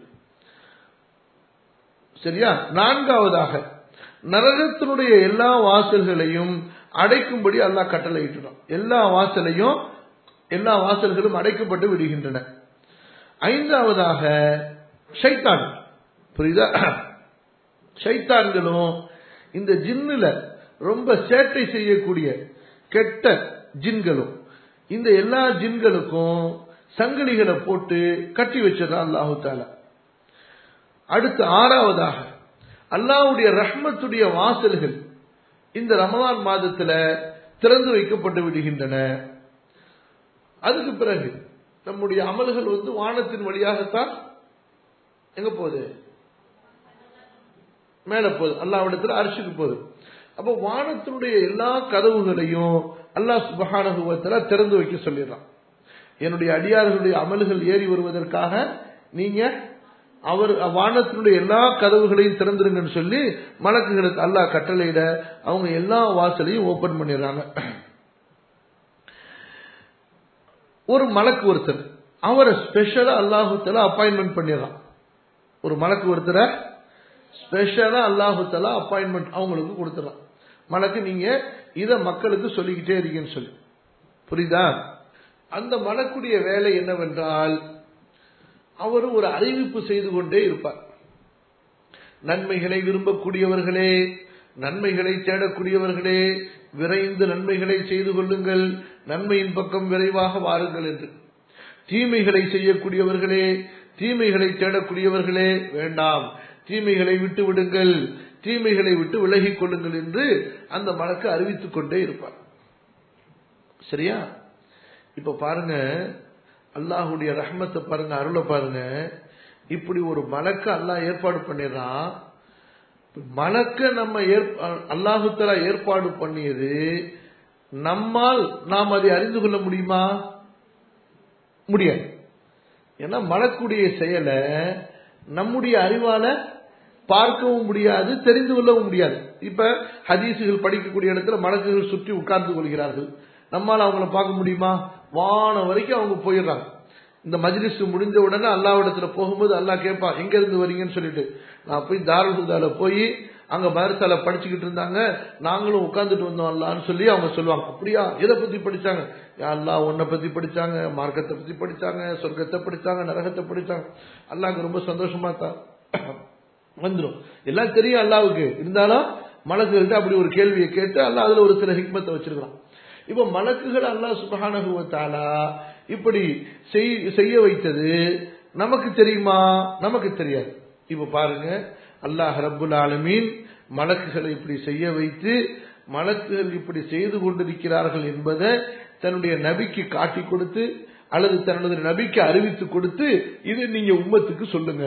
[SPEAKER 1] சரியா நான்காவதாக நரகத்தினுடைய எல்லா வாசல்களையும் அடைக்கும்படி அல்லாஹ் கட்டளையிட்டுறான் எல்லா வாசலையும் எல்லா வாசல்களும் அடைக்கப்பட்டு விடுகின்றன ஐந்தாவதாக ஷைத்தான் புரியுதா ஷைத்தான்களும் இந்த ஜின்னுல ரொம்ப சேட்டை செய்யக்கூடிய கெட்ட ஜின்களும் இந்த எல்லா ஜின்களுக்கும் சங்கிலிகளை போட்டு கட்டி வச்சிடறான் அல்லாஹு தாலா அடுத்து ஆறாவதாக அல்லாவுடைய ரஹ்மத்துடைய வாசல்கள் இந்த ரமதான் மாதத்துல திறந்து வைக்கப்பட்டு விடுகின்றன அதுக்கு பிறகு நம்முடைய அமல்கள் வந்து வானத்தின் வழியாகத்தான் எங்க போகுது மேல போகுது அல்லாவிடத்துல அரிசிக்கு போகுது அப்போ வானத்தினுடைய எல்லா கதவுகளையும் அல்லாஹ் சுபஹானகுவத்துல திறந்து வைக்க சொல்லிடுறான் என்னுடைய அடியார்களுடைய அமல்கள் ஏறி வருவதற்காக நீங்க அவர் வானத்தினுடைய எல்லா கதவுகளையும் திறந்துருங்கன்னு சொல்லி மலக்குகளுக்கு அல்லாஹ் கட்டளையிட அவங்க எல்லா வாசலையும் ஓபன் பண்ணிடுறாங்க ஒரு மலக்கு ஒருத்தர் அவரை ஸ்பெஷலா அல்லாஹுத்தலா அப்பாயின்மெண்ட் பண்ணிடுறான் ஒரு மலக்கு ஒருத்தரை ஸ்பெஷலா அல்லாஹுத்தலா அப்பாயின்மெண்ட் அவங்களுக்கு கொடுத்துடலாம் மலக்கு நீங்க இத மக்களுக்கு சொல்லிக்கிட்டே இருக்கீங்கன்னு சொல்லி புரியுதா அந்த மலக்குடைய வேலை என்னவென்றால் அவர் ஒரு அறிவிப்பு செய்து கொண்டே இருப்பார் நன்மைகளை விரும்பக்கூடியவர்களே நன்மைகளை தேடக்கூடியவர்களே விரைந்து நன்மைகளை செய்து கொள்ளுங்கள் நன்மையின் பக்கம் விரைவாக வாருங்கள் என்று தீமைகளை செய்யக்கூடியவர்களே தீமைகளை தேடக்கூடியவர்களே வேண்டாம் தீமைகளை விட்டு விடுங்கள் தீமைகளை விட்டு விலகிக் கொள்ளுங்கள் என்று அந்த மலக்கு அறிவித்துக் கொண்டே இருப்பார் சரியா இப்ப பாருங்க அல்லாஹுடைய ரஹ்மத்தை பாருங்க அருளை பாருங்க இப்படி ஒரு மலக்க அல்லாஹ் ஏற்பாடு பண்ணிடுறான் மலக்க நம்ம அல்லாஹுத்தலா ஏற்பாடு பண்ணியது நம்மால் நாம் அதை அறிந்து கொள்ள முடியுமா முடியாது ஏன்னா மலக்குடைய செயலை நம்முடைய அறிவால பார்க்கவும் முடியாது தெரிந்து கொள்ளவும் முடியாது இப்ப ஹதீசுகள் படிக்கக்கூடிய இடத்துல மலக்குகள் சுற்றி உட்கார்ந்து கொள்கிறார்கள் நம்மால் அவங்கள பார்க்க முடியுமா வானம் வரைக்கும் அவங்க போயிடுறாங்க இந்த மஜ்லிஸ் முடிஞ்ச உடனே அல்லாவிடத்துல போகும்போது அல்லாஹ் கேட்பான் எங்க இருந்து வரீங்கன்னு சொல்லிட்டு நான் போய் தாரல்ஹுதால போய் அங்க மதரசால படிச்சுக்கிட்டு இருந்தாங்க நாங்களும் உட்கார்ந்துட்டு வந்தோம் அல்லான்னு சொல்லி அவங்க சொல்லுவாங்க அப்படியா எதை பத்தி படிச்சாங்க அல்லா உன்னை பத்தி படிச்சாங்க மார்க்கத்தை பத்தி படிச்சாங்க சொர்க்கத்தை படிச்சாங்க நரகத்தை படிச்சாங்க அல்லாங்க ரொம்ப சந்தோஷமா தான் வந்துடும் எல்லாம் தெரியும் அல்லாவுக்கு இருந்தாலும் மனசுகிட்ட அப்படி ஒரு கேள்வியை கேட்டு அல்லா அதுல ஒரு சில ஹிக்மத்தை வச்சிருக்கான் இப்ப மலக்குகள் அல்லாஹ் சுபஹானஹு வ தஆலா இப்படி செய்- செய்ய வைத்தது நமக்கு தெரியுமா நமக்கு தெரியாது இப்ப பாருங்க அல்லாஹ் ரப்புல் ஆலமீன் மலக்குகளை இப்படி செய்ய வைத்து மலக்குகள் இப்படி செய்து கொண்டிருக்கிறார்கள் என்பதை தன்னுடைய நபிக்கு காட்டி கொடுத்து அல்லது தன்னுடைய நபிக்கு அறிவித்து கொடுத்து இது நீங்க உம்மத்துக்கு சொல்லுங்க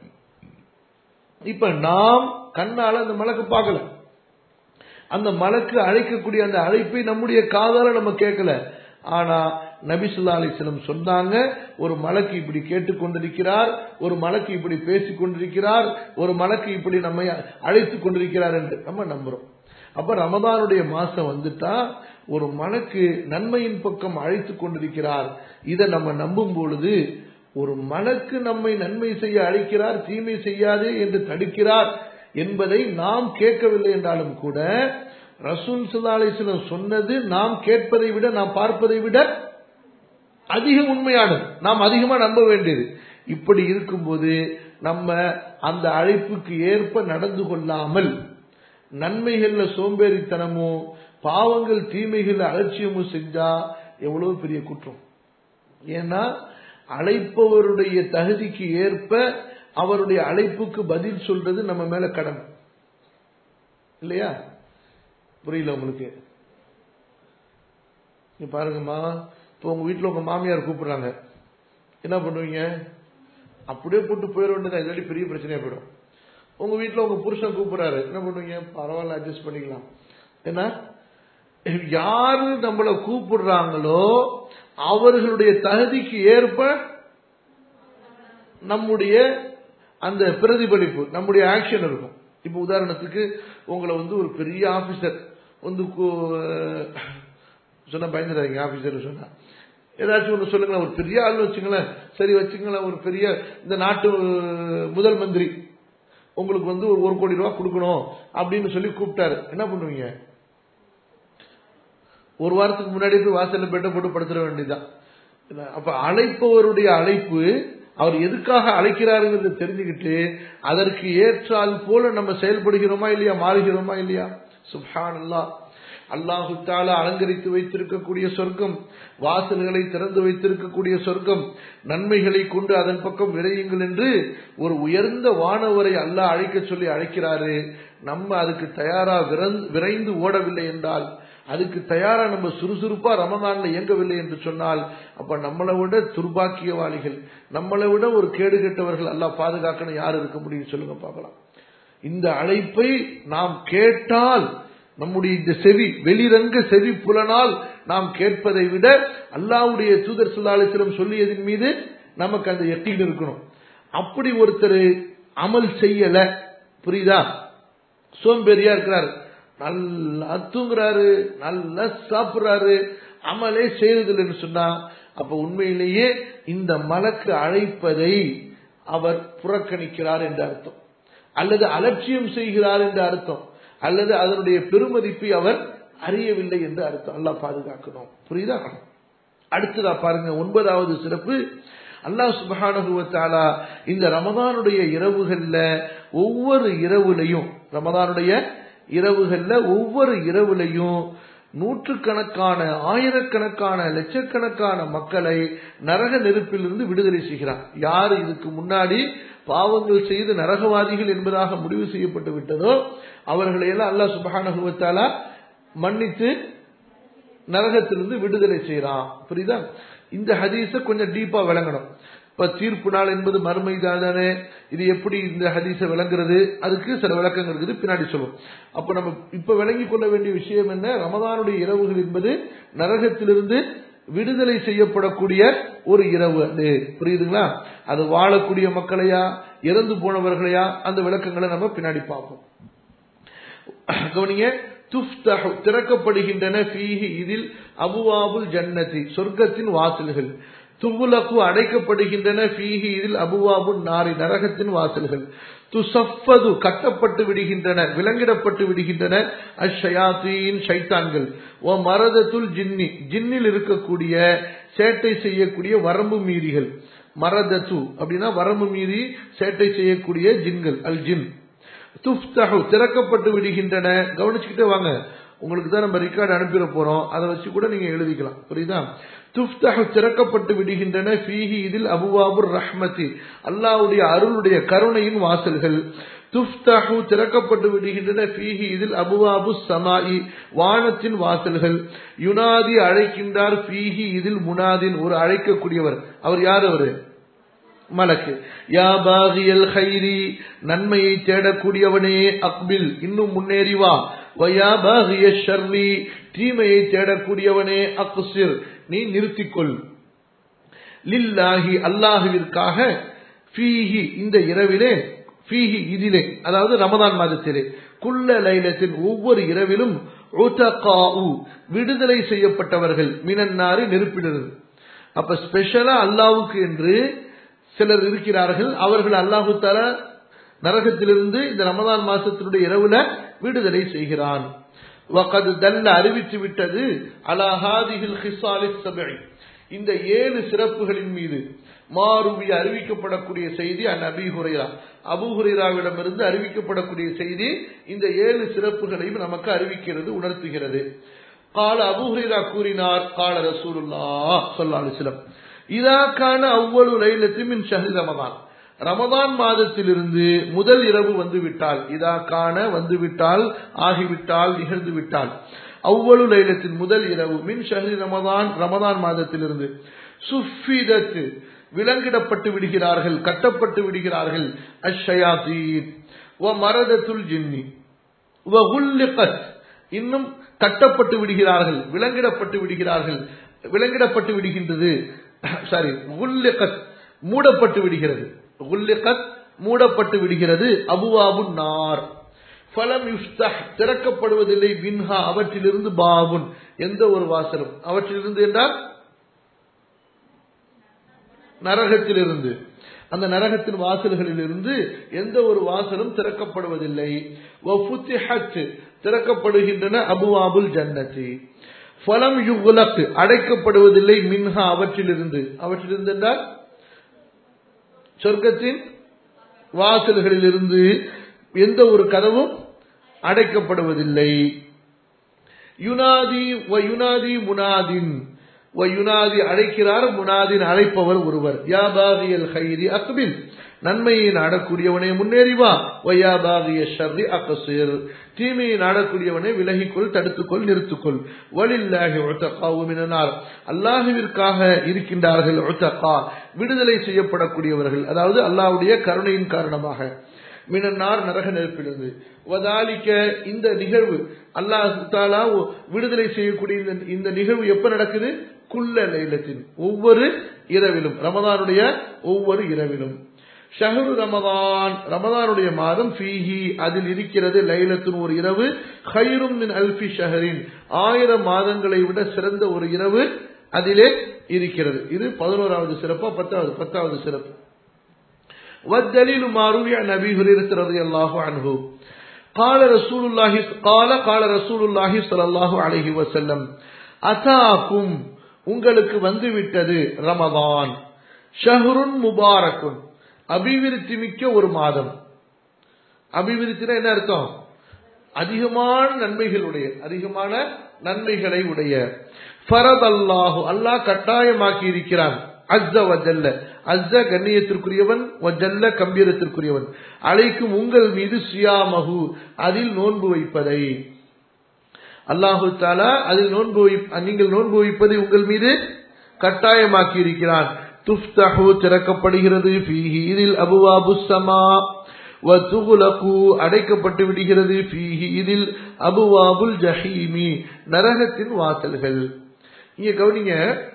[SPEAKER 1] இப்ப நாம் கண்ணால அந்த மலக்கு பார்க்கல அந்த மலக்கு அழைக்கக்கூடிய அந்த அழைப்பை நம்முடைய காதால நம்ம கேட்கல ஆனா நபி ஸல்லல்லாஹு அலைஹி வஸல்லம் சொன்னாங்க ஒரு மலக்கு இப்படி கேட்டுக்கொண்டிருக்கிறார் ஒரு மலக்கு இப்படி பேசிக் கொண்டிருக்கிறார் ஒரு மலக்கு இப்படி நம்மை அழைத்துக் கொண்டிருக்கிறார் என்று நம்ம நம்புறோம் அப்ப ரமதானுடைய மாசம் வந்துட்டா ஒரு மலக்கு நன்மையின் பக்கம் அழைத்துக் கொண்டிருக்கிறார் இதை நம்ம நம்பும் பொழுது ஒரு மலக்கு நம்மை நன்மை செய்ய அழைக்கிறார் தீமை செய்யாதே என்று தடுக்கிறார் என்பதை நாம் கேட்கவில்லை என்றாலும் கூட ரசூல் ஸல்லல்லாஹு அலைஹி வஸல்லம் சொன்னது நாம் கேட்பதை விட நாம் பார்ப்பதை விட அதிக உண்மையானது நாம் அதிகமா நம்ப வேண்டியது இப்படி இருக்கும்போது நம்ம அந்த அழைப்புக்கு ஏற்ப நடந்து கொள்ளாமல் நன்மைகள்ல சோம்பேறித்தனமும் பாவங்கள் தீமைகள் அலட்சியமும் செஞ்சா எவ்வளவு பெரிய குற்றம் ஏன்னா அழைப்பவருடைய தகுதிக்கு ஏற்ப அவருடைய அழைப்புக்கு பதில் சொல்றது நம்ம மேல கடமை இல்லையா புரியல உங்களுக்கு நீ பாருங்கம்மா இப்போ உங்க வீட்டுல உங்க மாமியார் கூப்பிடுறாங்க என்ன பண்ணுவீங்க அப்படியே போட்டு போயிட வேண்டியதா இல்லாட்டி பெரிய பிரச்சனையா போயிடும் உங்க வீட்டுல உங்க புருஷன் கூப்பிடுறாரு என்ன பண்ணுவீங்க பரவாயில்ல அட்ஜஸ்ட் பண்ணிக்கலாம் என்ன யாரு நம்மள கூப்பிடுறாங்களோ அவர்களுடைய தகுதிக்கு ஏற்ப நம்முடைய அந்த பிரதிபலிப்பு நம்முடைய ஆக்ஷன் இருக்கும் இப்போ உதாரணத்துக்கு உங்களை வந்து ஒரு பெரிய ஆபீசர் வந்து கூ- சொன்னா பயந்துடாதீங்க ஆபீசர் சொன்னா ஏதாச்சும் ஒன்று சொல்லுங்களேன் ஒரு பெரிய ஆள் வச்சுங்களேன் சரி வச்சுங்களேன் ஒரு பெரிய இந்த நாட்டு முதல் மந்திரி உங்களுக்கு வந்து ஒரு ஒரு கோடி ரூபாய் கொடுக்கணும் அப்படின்னு சொல்லி கூப்பிட்டாரு என்ன பண்ணுவீங்க ஒரு வாரத்துக்கு முன்னாடி போய் வாசல்ல பெட்டை போட்டு படுத்துட வேண்டியதுதான் இல்ல, அப்ப அழைப்பவருடைய அழைப்பு அவர் எதுக்காக அழைக்கிறாருங்கிறத தெரிஞ்சுக்கிட்டு அதற்கு ஏற்றால் போல நம்ம செயல்படுகிறோமா இல்லையா மாறுகிறோமா இல்லையா சுப்ஹான் அல்லாஹ் அல்லாஹு தாலா அலங்கரித்து வைத்திருக்கக்கூடிய சொர்க்கம் வாசல்களை திறந்து வைத்திருக்கக்கூடிய சொர்க்கம் நன்மைகளை கொண்டு அதன் பக்கம் விரையுங்கள் என்று ஒரு உயர்ந்த வானவரை அல்லாஹ் அழைக்க சொல்லி அழைக்கிறாரு நம்ம அதுக்கு தயாரா விரைந்து- விரைந்து ஓடவில்லை என்றால் அதுக்கு தயாரா நம்ம சுறுசுறுப்பா ரமதான்ல இயங்கவில்லை என்று சொன்னால் அப்ப நம்மளை விட துர்பாக்கியவாளிகள் நம்மளை விட ஒரு கேடு கெட்டவர்கள் அல்லாஹ் பாதுகாக்கணும் யார் இருக்க முடியும் சொல்லுங்க பார்க்கலாம் இந்த அழைப்பை நாம் கேட்டால் நம்முடைய இந்த செவி வெளிரங்க செவி புலனால் நாம் கேட்பதை விட அல்லாஹ்வுடைய தூதர் சுல்லாலிசிலம் சொல்லியதின் மீது நமக்கு அந்த யக்கீன் இருக்கணும் அப்படி ஒருத்தர் அமல் செய்யல புரியுதா சோம்பேறியா இருக்கிறாரு நல்லா தூங்குறாரு நல்லா சாப்பிடுறாரு அமலே செய்யறதில்லைன்னு சொன்னா அப்ப உண்மையிலேயே இந்த மலக்கு அழைப்பதை அவர் புறக்கணிக்கிறார் என்று அர்த்தம் அல்லது அலட்சியம் செய்கிறார் என்று அர்த்தம் அல்லது அதனுடைய பெருமதிப்பை அவர் அறியவில்லை என்று அர்த்தம் அல்லாஹ் பாதுகாக்கணும் புரியுதா அடுத்ததா பாருங்க ஒன்பதாவது சிறப்பு அல்லாஹ் சுப்ஹானஹு வ தஆலா இந்த ரமதானுடைய இரவுகள்ல ஒவ்வொரு இரவுலையும் ரமதானுடைய இரவுகள்ல ஒவ்வொரு இரவுலையும் நூற்றுக்கணக்கான ஆயிரக்கணக்கான லட்சக்கணக்கான மக்களை நரக நெருப்பிலிருந்து விடுதலை செய்கிறார் யார் இதுக்கு முன்னாடி பாவங்கள் செய்து நரகவாதிகள் என்பதாக முடிவு செய்யப்பட்டு விட்டதோ அவர்களை எல்லாம் அல்லாஹ் சுப்ஹானஹு வ தஆலா மன்னித்து நரகத்திலிருந்து விடுதலை செய்யறான் புரியுதா இந்த ஹதீஸ கொஞ்சம் டீப்பா விளங்கணும் இப்ப தீர்ப்பு நாள் என்பது மறுமை தானே இது எப்படி இந்த ஹதீஸ விளங்குறது அதுக்கு சில விளக்கங்கள் இருக்குது பின்னாடி சொல்லுவோம் அப்ப நம்ம இப்ப விளங்கி கொள்ள வேண்டிய விஷயம் என்ன ரமதானுடைய இரவுகள் என்பது நரகத்திலிருந்து விடுதலை செய்யப்படக்கூடிய ஒரு இரவு அது புரியுதுங்களா அது வாழக்கூடிய மக்களையா இறந்து போனவர்களையா அந்த விளக்கங்களை நம்ம பின்னாடி பார்ப்போம் கவனிங்க துஃப்தஹு திறக்கப்படுகின்றன ஃபீஹி இதில் அபுவாபுல் ஜன்னதி சொர்க்கத்தின் வாசல்கள் துவுலகு அடைக்கப்படுகின்றன ஃபீஹி இதில் அபுவாபுல் நாரி நரகத்தின் வாசல்கள் துசஃபது கட்டப்பட்டு விடுகின்றன விலங்கிடப்பட்டு விடுகின்றன அஷயாத்தீன் ஷைத்தான்கள் ஓ மரதத்துல் ஜின்னி ஜின்னில் இருக்கக்கூடிய சேட்டை செய்யக்கூடிய வரம்பு மீறிகள் மரதத்து அப்படின்னா வரம்பு மீறி சேட்டை செய்யக்கூடிய ஜின்கள் அல் ஜின் துஃப்தஹு திறக்கப்பட்டு விடுகின்றன கவனிச்சுக்கிட்டே வாங்க உங்களுக்கு தான் நம்ம ரெக்கார்டு அனுப்பிட போறோம் அதை வச்சு கூட நீங்க எழுதிக்கலாம் புரியுதா துஃப்தஹு திறக்கப்பட்டு விடுகின்றன ஃபீஹி இதில் அபுவாபுர் ரஹ்மதி அல்லாஹ்வுடைய அருளுடைய கருணையின் வாசல்கள் துஃப்தஹு திறக்கப்பட்டு விடுகின்றன ஃபீஹி இதில் அபுவாபு சமாயி வானத்தின் வாசல்கள் யுனாதி அழைக்கின்றார் ஃபீஹி இதில் முனாதின் ஒரு அழைக்கக்கூடியவர் அவர் யார் அவரு மலக்கு யா பாகியல் ஹைரி நன்மையை தேடக்கூடியவனே அக்பில் இன்னும் முன்னேறி வா வயா பாகிய ஷர்ரி தீமையை தேடக்கூடியவனே அக்சிர் நீ நிறுத்திக்கொள் லில்லாஹி அல்லாஹுவிற்காக ஃபீஹி இந்த இரவிலே ஃபீஹி இதிலே அதாவது ரமதான் மாதத்திலே குல்ல லைலத்தின் ஒவ்வொரு இரவிலும் உதகாஉ விடுதலை செய்யப்பட்டவர்கள் மினன்னாறு நெருப்பிலிருந்து அப்ப ஸ்பெஷலா அல்லாவுக்கு என்று சிலர் இருக்கிறார்கள் அவர்கள் அல்லாஹு தால நரகத்திலிருந்து இந்த ரமதான் மாசத்தினுடைய இரவுல விடுதலை செய்கிறான் வகது தல்ல அறிவித்து விட்டது அலாஹாதிகள் ஹிசாலிஸ் சபை இந்த ஏழு சிறப்புகளின் மீது மாறுவி அறிவிக்கப்படக்கூடிய செய்தி அன் அபி ஹுரைரா அபு ஹுரைராவிடமிருந்து அறிவிக்கப்படக்கூடிய செய்தி இந்த ஏழு சிறப்புகளையும் நமக்கு அறிவிக்கிறது உணர்த்துகிறது கால அபு ஹுரைரா கூறினார் கால ரசூலுல்லா சொல்லா அலிஸ்லம் இதாக்கான அவ்வளவு லைலத்தும் மின் ஷஹரி ரமதான் ரமதான் மாதத்திலிருந்து முதல் இரவு வந்து விட்டால் இதாக்கான வந்து விட்டால் ஆகிவிட்டால் நிகழ்ந்து விட்டால் அவ்வளவு லைலத்தின் முதல் இரவு மின் ஷஹரி ரமதான் ரமதான் மாதத்திலிருந்து சுஃபிதத்து விலங்கிடப்பட்டு விடுகிறார்கள் கட்டப்பட்டு விடுகிறார்கள் அஷயாசீன் வ மரதத்துல் ஜின்னி வ குல்லிகத் இன்னும் கட்டப்பட்டு விடுகிறார்கள் விலங்கிடப்பட்டு விடுகிறார்கள் விலங்கிடப்பட்டு விடுகின்றது சாரி குல்லிகத் மூடப்பட்டு விடுகிறது குல்லிகத் மூடப்பட்டு விடுகிறது அபுவாபு நார் ஃபலம் யுஸ்தஹ் திறக்கப்படுவதில்லை வின்ஹா அவற்றிலிருந்து பாபுன் எந்த ஒரு வாசலும் அவற்றிலிருந்து என்றால் நரகத்திலிருந்து அந்த நரகத்தின் வாசல்களில் இருந்து எந்த ஒரு வாசலும் திறக்கப்படுவதில்லை திறக்கப்படுகின்றன அபுவாபுல் ஜன்னதி ஃபலம் யுகுலக் அடைக்கப்படுவதில்லை மின்ஹா அவற்றிலிருந்து அவற்றிலிருந்து என்றால் சொர்க்கத்தின் வாசல்களில் இருந்து எந்த ஒரு கதவும் அடைக்கப்படுவதில்லை யுனாதி வ யுனாதி முனாதின் யுனாதி அழைக்கிறார் முனாதின் அழைப்பவர் ஒருவர் யா பாகியல் ஹைரி அக்பில் நன்மையை நாடக்கூடியவனே முன்னேறி வா ஒய்யா பாகிய ஷர்ரி அக்கசீர் தீமையை நாடக்கூடியவனே விலகிக்கொள் தடுத்துக்கொள் நிறுத்துக்கொள் வலில்லாஹி உத்தகாவுமினார் அல்லாஹுவிற்காக இருக்கின்றார்கள் உத்தகா விடுதலை செய்யப்படக்கூடியவர்கள் அதாவது அல்லாஹ்வுடைய கருணையின் காரணமாக மினன்னார் நரக நெருப்பிலிருந்து வதாலிக்க இந்த நிகழ்வு அல்லாஹ் தாலா விடுதலை செய்யக்கூடிய இந்த இந்த நிகழ்வு எப்ப நடக்குது குல்ல லைலத்தின் ஒவ்வொரு இரவிலும் ரமதானுடைய ஒவ்வொரு இரவிலும் ஷஹரு ரமதான் ரமதானுடைய மாதம் ஃபீஹி அதில் இருக்கிறது லைலத்தின் ஒரு இரவு ஹைரும் மின் அல்ஃபி ஷஹரின் ஆயிரம் மாதங்களை விட சிறந்த ஒரு இரவு அதிலே இருக்கிறது இது பதினோராவது சிறப்பா பத்தாவது பத்தாவது சிறப்பு والدليل ما روي عن ابي هريره رضي الله عنه قال رسول الله قال قال رسول الله صلى الله عليه وسلم اتاكم உங்களுக்கு வந்துவிட்டது ரமதான் ஷஹ்ருன் முபாரக்குன் அபிவிருத்தி மிக்க ஒரு மாதம் அபிவிருத்தினா என்ன அர்த்தம் அதிகமான நன்மைகளுடைய அதிகமான நன்மைகளை உடைய ஃபரத் அல்லாஹு அல்லாஹ் கட்டாயமாக்கி இருக்கிறான் அஸ்ஸ வஜல்ல அஸ்ஸ கண்ணியத்திற்குரியவன் வஜல்ல கம்பீரத்திற்குரியவன் அழைக்கும் உங்கள் மீது சியாமகு அதில் நோன்பு வைப்பதை அல்லாஹு தாலா அதில் நோன்பு நீங்கள் நோன்பு வைப்பதை உங்கள் மீது கட்டாயமாக்கி இருக்கிறான் துஃப்தஹு திறக்கப்படுகிறது ஃபீஹி இதில் அபுவாபு சமா வத்துகுலகு அடைக்கப்பட்டு விடுகிறது ஃபீஹி இதில் அபுவாபுல் ஜஹீமி நரகத்தின் வாசல்கள் இங்க கவனிங்க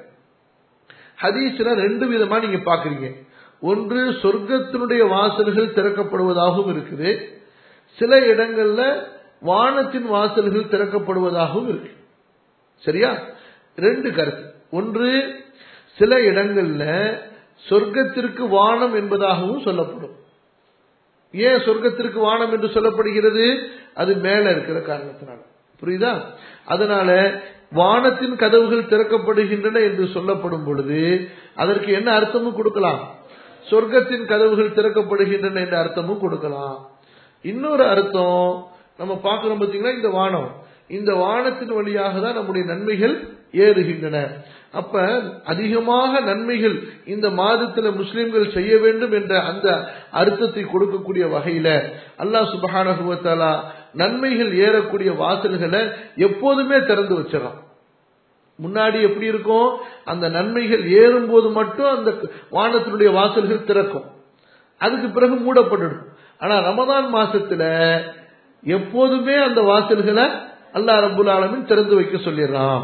[SPEAKER 1] ஹதீஸ்ல ரெண்டு விதமா நீங்க பாக்குறீங்க ஒன்று சொர்க்கத்தினுடைய வாசல்கள் திறக்கப்படுவதாகவும் இருக்குது சில இடங்கள்ல வானத்தின் வாசல்கள் திறக்கப்படுவதாகவும் இருக்கு சரியா ரெண்டு கருத்து ஒன்று சில இடங்கள்ல சொர்க்கத்திற்கு வானம் என்பதாகவும் சொல்லப்படும் ஏன் சொர்க்கத்திற்கு வானம் என்று சொல்லப்படுகிறது அது மேல இருக்கிற காரணத்தினால புரியுதா அதனால வானத்தின் கதவுகள் திறக்கப்படுகின்றன என்று சொல்லப்படும் பொழுது அதற்கு என்ன அர்த்தமும் கொடுக்கலாம் சொர்க்கத்தின் கதவுகள் திறக்கப்படுகின்றன என்ற அர்த்தமும் கொடுக்கலாம் இன்னொரு அர்த்தம் நம்ம பார்க்கிறோம் பார்த்தீங்கன்னா இந்த வானம் இந்த வானத்தின் வழியாக தான் நம்முடைய நன்மைகள் ஏறுகின்றன அப்ப அதிகமாக நன்மைகள் இந்த மாதத்துல முஸ்லிம்கள் செய்ய வேண்டும் என்ற அந்த அர்த்தத்தை கொடுக்கக்கூடிய வகையில அல்லாஹ் சுபஹானகுவத்தாலா நன்மைகள் ஏறக்கூடிய வாசல்களை எப்போதுமே திறந்து வச்சிடறான் முன்னாடி எப்படி இருக்கும் அந்த நன்மைகள் ஏறும்போது மட்டும் அந்த வானத்தினுடைய வாசல்கள் திறக்கும் அதுக்கு பிறகு மூடப்பட்டுடும் ஆனா ரமதான் மாசத்துல எப்போதுமே அந்த வாசல்களை அல்லாஹ் ரபுல் ஆலமின் திறந்து வைக்க சொல்லிடுறான்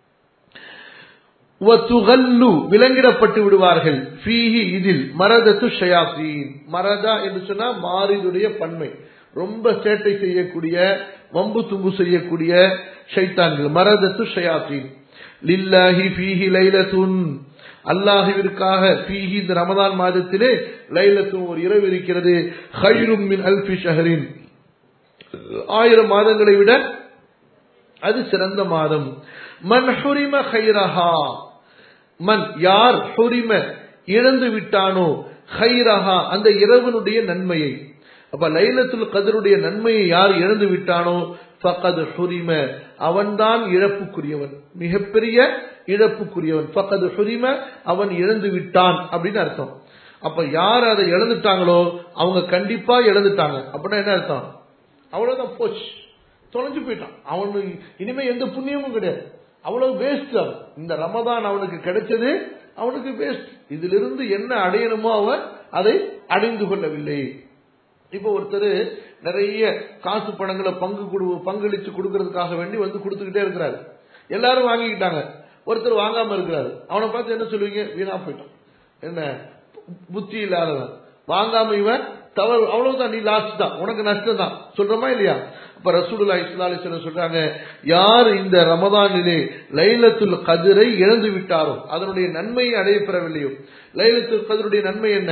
[SPEAKER 1] வத்துகல்லு விலங்கிடப்பட்டு விடுவார்கள் ஃபீஹி இதில் மரதத்து ஷயாசீன் மரதா என்று சொன்னா மாறிதுடைய பன்மை ரொம்ப சேட்டை செய்யக்கூடிய வம்பு தும்பு செய்யக்கூடிய ஷைத்தான்கள் மரதத்து ஷயாசீன் லில்லாஹி ஃபீஹி லைலத்துன் அல்லாஹுவிற்காக ஃபீஹி இந்த ரமதான் மாதத்திலே லைலத்தும் ஒரு இரவு இருக்கிறது ஹைரும் மின் அல்ஃபி ஷஹரின் ஆயிரம் மாதங்களை விட அது சிறந்த மாதம் மன் ஹுரிம ஹைரஹா மன் யார் ஹுரிம இழந்து விட்டானோ ஹைரஹா அந்த இரவனுடைய நன்மையை அப்ப லைலத்துல் கதருடைய நன்மையை யார் இழந்து விட்டானோ ஃபகது ஹுரிம அவன்தான் இழப்புக்குரியவன் மிகப்பெரிய இழப்புக்குரியவன் ஃபகது ஹுரிம அவன் இழந்து விட்டான் அப்படின்னு அர்த்தம் அப்ப யார் அதை இழந்துட்டாங்களோ அவங்க கண்டிப்பா இழந்துட்டாங்க அப்படின்னா என்ன அர்த்தம் அவ்வளவுதான் போச்சு தொலைஞ்சு போயிட்டான் அவனு இனிமே எந்த புண்ணியமும் கிடையாது அவ்வளவு வேஸ்ட் அவன் இந்த ரமதான் அவனுக்கு கிடைச்சது அவனுக்கு வேஸ்ட் இதிலிருந்து என்ன அடையணுமோ அவன் அதை அடைந்து கொள்ளவில்லை இப்ப ஒருத்தர் நிறைய காசு பணங்களை பங்கு கொடு பங்களிச்சு கொடுக்கறதுக்காக வேண்டி வந்து கொடுத்துக்கிட்டே இருக்கிறாரு எல்லாரும் வாங்கிக்கிட்டாங்க ஒருத்தர் வாங்காம இருக்கிறாரு அவனை பார்த்து என்ன சொல்லுவீங்க வீணா போயிட்டான் என்ன புத்தி இல்லாதவன் வாங்காம இவன் தவறு அவ்வளவுதான் நீ லாஸ்ட் தான் உனக்கு நஷ்டம் தான் சொல்றோமா இல்லையா அப்ப ரசூலுல்லா இஸ்லாலிஸ்வரர் சொல்றாங்க யார் இந்த ரமதானிலே லைலத்துல் கதிரை இழந்து விட்டாரோ அதனுடைய நன்மையை அடைய பெறவில்லையோ லைலத்துல் கதிருடைய நன்மை என்ன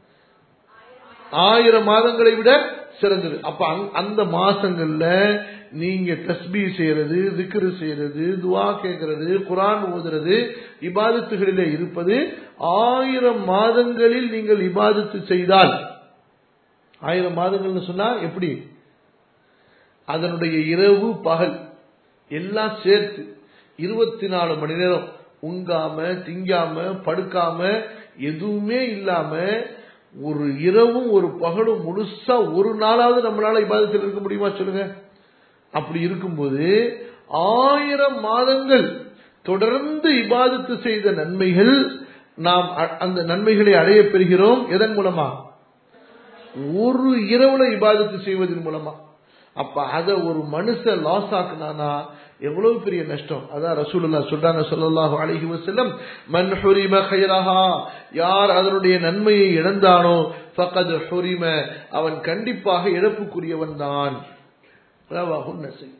[SPEAKER 1] ஆயிரம் மாதங்களை விட சிறந்தது அப்ப அந்த மாசங்கள்ல நீங்க தஸ்பி செய்யறது திக்ரு செய்யறது துவா கேட்கறது குரான் ஓதுறது இபாதத்துகளிலே இருப்பது ஆயிரம் மாதங்களில் நீங்கள் இபாதத்து செய்தால் ஆயிரம் மாதங்கள்னு சொன்னா எப்படி அதனுடைய இரவு பகல் எல்லாம் சேர்த்து இருபத்தி நாலு மணி நேரம் உங்காம திங்காம படுக்காம எதுவுமே இல்லாம ஒரு இரவும் ஒரு பகலும் முழுசா ஒரு நாளாவது நம்மளால இபாதத்தில் இருக்க முடியுமா சொல்லுங்க அப்படி இருக்கும்போது ஆயிரம் மாதங்கள் தொடர்ந்து இபாதத்து செய்த நன்மைகள் நாம் அந்த நன்மைகளை அடைய பெறுகிறோம் எதன் மூலமா ஒரு இரவுல இபாதத்து செய்வதன் மூலமா அப்ப அத ஒரு மனுஷன் லாஸ் ஆக்குனானா எவ்வளவு பெரிய நஷ்டம் அதான் ரசூலுல்லா சொல்றாங்க சொல்லல்லாஹு அலைஹி வஸல்லம் மன் ஹுரிம கைரஹா யார் அதனுடைய நன்மையை இழந்தானோ ஃபகத் ஹுரிம அவன் கண்டிப்பாக இழப்புக்குரியவன் தான் ரவாஹு நஸி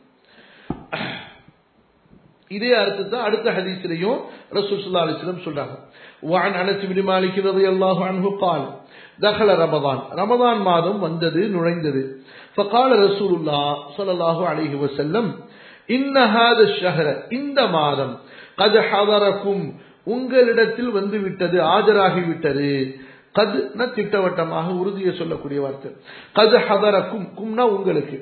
[SPEAKER 1] இதே அர்த்தத்தை அடுத்த ஹதீஸிலையும் ரசூல் ஸல்லல்லாஹு அலைஹி வஸல்லம் சொல்றாங்க وعن انس بن مالك رضي الله عنه قال دخل رمضان رمضان மாதம் வந்தது நுழைந்தது فقال رسول الله صلى الله عليه وسلم ان هذا الشهر இந்த மாதம் قد حضركم உங்களிடத்தில் வந்து விட்டது ஆஜராகி விட்டது கது திட்டவட்டமாக உறுதியை சொல்லக்கூடிய வார்த்தை கது ஹதரக்கும் கும்னா உங்களுக்கு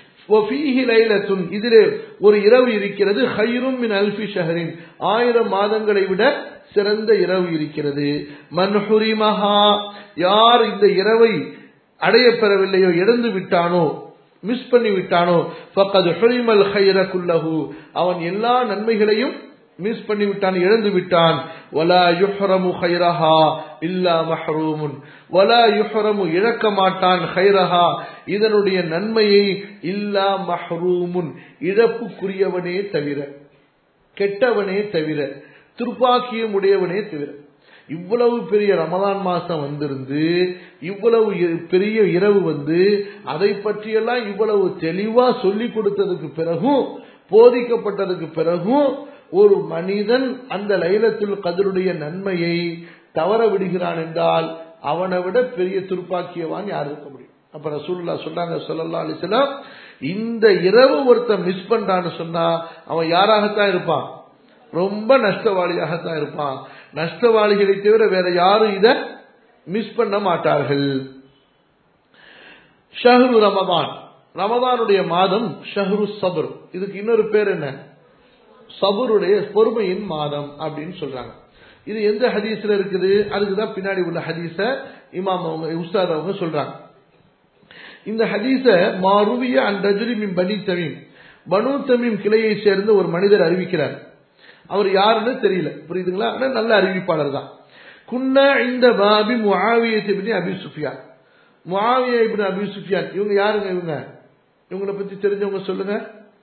[SPEAKER 1] இதிலே ஒரு இரவு இருக்கிறது ஹைரும் மின் அல்பி ஷஹரின் ஆயிரம் மாதங்களை விட சிறந்த இரவு இருக்கிறது மன்ஹுரிமஹா யார் இந்த இரவை அடைய பெறவில்லையோ இழந்து விட்டானோ மிஸ் பண்ணி விட்டானோ ஃபக்கது ஹுரிமல் ஹைர குல்லஹு அவன் எல்லா நன்மைகளையும் மிஸ் பண்ணி விட்டான் இழந்து விட்டான் வலா யுஹ்ரமு ஹைரஹா இல்லா மஹ்ரூமுன் வலா யுஹ்ரமு இழக்க மாட்டான் ஹைரஹா இதனுடைய நன்மையை இல்லா மஹ்ரூமுன் இழப்புக்குரியவனே தவிர கெட்டவனே தவிர துர்ப்பாக்கியம் உடையவனே தவிர இவ்வளவு பெரிய ரமதான் மாசம் வந்திருந்து இவ்வளவு பெரிய இரவு வந்து அதை பற்றியெல்லாம் இவ்வளவு தெளிவா சொல்லி கொடுத்ததுக்கு பிறகும் போதிக்கப்பட்டதுக்கு பிறகும் ஒரு மனிதன் அந்த லைலத்துல் கதருடைய நன்மையை தவற விடுகிறான் என்றால் அவனை விட பெரிய துர்ப்பாக்கியவான் யார் இருக்க முடியும் அப்ப ரசூல்லா சொன்னாங்க சொல்லல்லா அலிஸ்லாம் இந்த இரவு ஒருத்தன் மிஸ் பண்றான்னு சொன்னா அவன் யாராகத்தான் இருப்பான் ரொம்ப நஷ்டவாளியாகத்தான் இருப்பான் நஷ்டவாளிகளை தவிர வேற யாரும் இத மிஸ் பண்ண மாட்டார்கள் ஷஹரு ரமதான் ரமதானுடைய மாதம் ஷஹ்ரு சபர் இதுக்கு இன்னொரு பேர் என்ன சபருடைய பொறுமையின் மாதம் அப்படின்னு சொல்றாங்க இது எந்த ஹதீஸ்ல இருக்குது அதுக்கு தான் பின்னாடி உள்ள ஹதீஸ இமாம் அவங்க உஸ்தாத் அவங்க சொல்றாங்க இந்த ஹதீஸ மாருவிய அன் ரஜுலி மின் பனி தமீம் பனு தமீம் கிளையை சேர்ந்த ஒரு மனிதர் அறிவிக்கிறார் அவர் யாருன்னு தெரியல புரியுதுங்களா ஆனா நல்ல அறிவிப்பாளர் தான் குன்னா இந்த பாபி Muawiya ibn Abi Sufyan Muawiya ibn Abi Sufyan இவங்க யாருங்க இவங்க இவங்கள பத்தி தெரிஞ்சவங்க சொல்லுங்க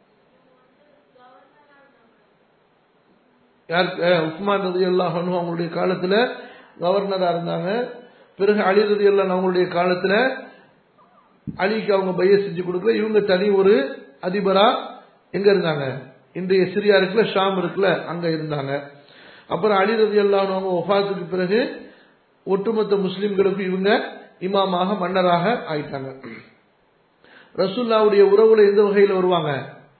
[SPEAKER 1] யார் அஹ், உஸ்மான் ரதி அல்லாஹ் அவங்களுடைய காலத்துல கவர்னரா இருந்தாங்க பிறகு அலி ரதி அல்லாஹ் அவங்களுடைய காலத்துல அலிக்கு அவங்க பைய செஞ்சு கொடுக்கல இவங்க தனி ஒரு அதிபரா எங்க இருந்தாங்க இன்றைய சிரியா இருக்குல்ல ஷாம் இருக்குல்ல அங்க இருந்தாங்க அப்புறம் அலி ரதி அல்லாஹ் அவங்க ஒஃபாத்துக்கு பிறகு ஒட்டுமொத்த முஸ்லிம்களுக்கு இவங்க இமாமாக மன்னராக ஆயிட்டாங்க ரசூல்லாவுடைய உறவுல எந்த வகையில் வருவாங்க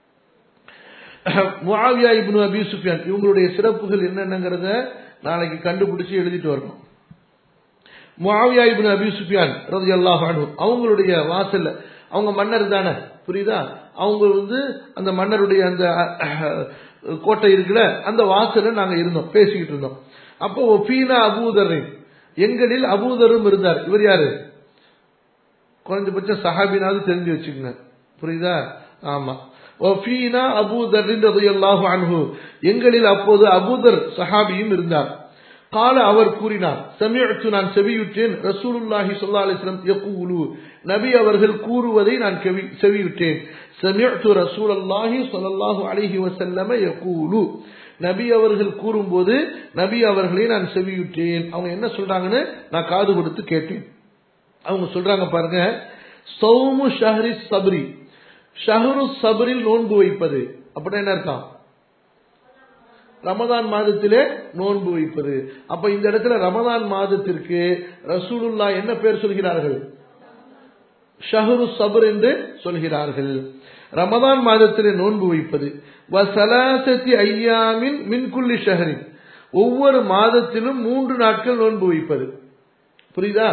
[SPEAKER 1] முஆவியா இப்னு அபி சுஃபியான் இவங்களுடைய சிறப்புகள் என்னென்னங்கிறத நாளைக்கு கண்டுபிடிச்சு எழுதிட்டு வரணும் முஆவியா இப்னு அபி சுஃபியான் ரலியல்லாஹு அன்ஹு அவங்களுடைய வாசல்ல அவங்க மன்னர் தானே புரியுதா அவங்க வந்து அந்த மன்னருடைய அந்த அஹ், கோட்டை இருக்குல்ல அந்த வாசல்ல நாங்க இருந்தோம் பேசிக்கிட்டு இருந்தோம் அப்போ ஃபீனா அபூதரின் எங்களில் அபூதரும் இருந்தார் இவர் யாரு குறைஞ்சபட்சம் சஹாபினாவது தெரிஞ்சு வச்சுக்கோங்க புரியுதா ஆமா ஒஃபீனா அபூதர் ரலியல்லாஹு அன்ஹு எங்களில் அப்போது அபூதர் சஹாபியும் இருந்தார் கால அவர் கூறினார் சமிஅத்து நான் செவியுற்றேன் ரசூலுல்லாஹி ஸல்லல்லாஹு அலைஹி வஸல்லம் யகூலு நபி அவர்கள் கூறுவதை நான் செவி செவியுற்றேன் சமிஅத்து ரசூலுல்லாஹி ஸல்லல்லாஹு அலைஹி வஸல்லம் யகூலு நபி அவர்கள் கூறும்போது நபி அவர்களை நான் செவியுற்றேன் அவங்க என்ன சொல்றாங்கன்னு நான் காது கொடுத்து கேட்டேன் அவங்க சொல்றாங்க பாருங்க சௌமு ஷஹரி சபரி ஷஹரு சபரில் நோன்பு வைப்பது அப்படின்னா என்ன அர்த்தம் ரமதான் மாதத்திலே நோன்பு வைப்பது அப்ப இந்த இடத்துல ரமதான் மாதத்திற்கு ரசூலுல்லா என்ன பேர் சொல்கிறார்கள் ஷஹரு சபர் என்று சொல்கிறார்கள் ரமதான் மாதத்திலே நோன்பு வைப்பது வசலாசத்தி ஐயாமின் மின்குள்ளி ஷஹரின் ஒவ்வொரு மாதத்திலும் மூன்று நாட்கள் நோன்பு வைப்பது புரியுதா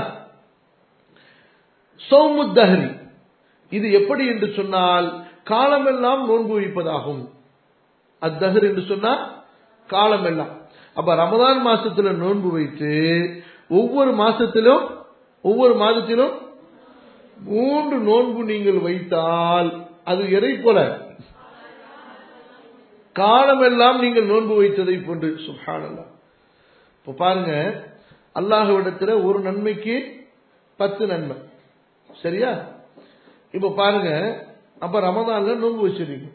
[SPEAKER 1] சௌமுத்தஹரி இது எப்படி என்று சொன்னால் காலமெல்லாம் நோன்பு வைப்பதாகும் அத்தஹர் என்று சொன்னா காலமெல்லாம் அப்ப ரமதான் மாசத்துல நோன்பு வைத்து ஒவ்வொரு மாசத்திலும் ஒவ்வொரு மாதத்திலும் மூன்று நோன்பு நீங்கள் வைத்தால் அது எதை போல காலமெல்லாம் நீங்கள் நோன்பு வைத்ததை போன்று சுப்ஹானல்லா இப்ப பாருங்க அல்லாஹ்விடத்துல ஒரு நன்மைக்கு பத்து நன்மை சரியா இப்ப பாருங்க அப்ப ரமதான்ல நோன்பு வச்சிருக்கீங்க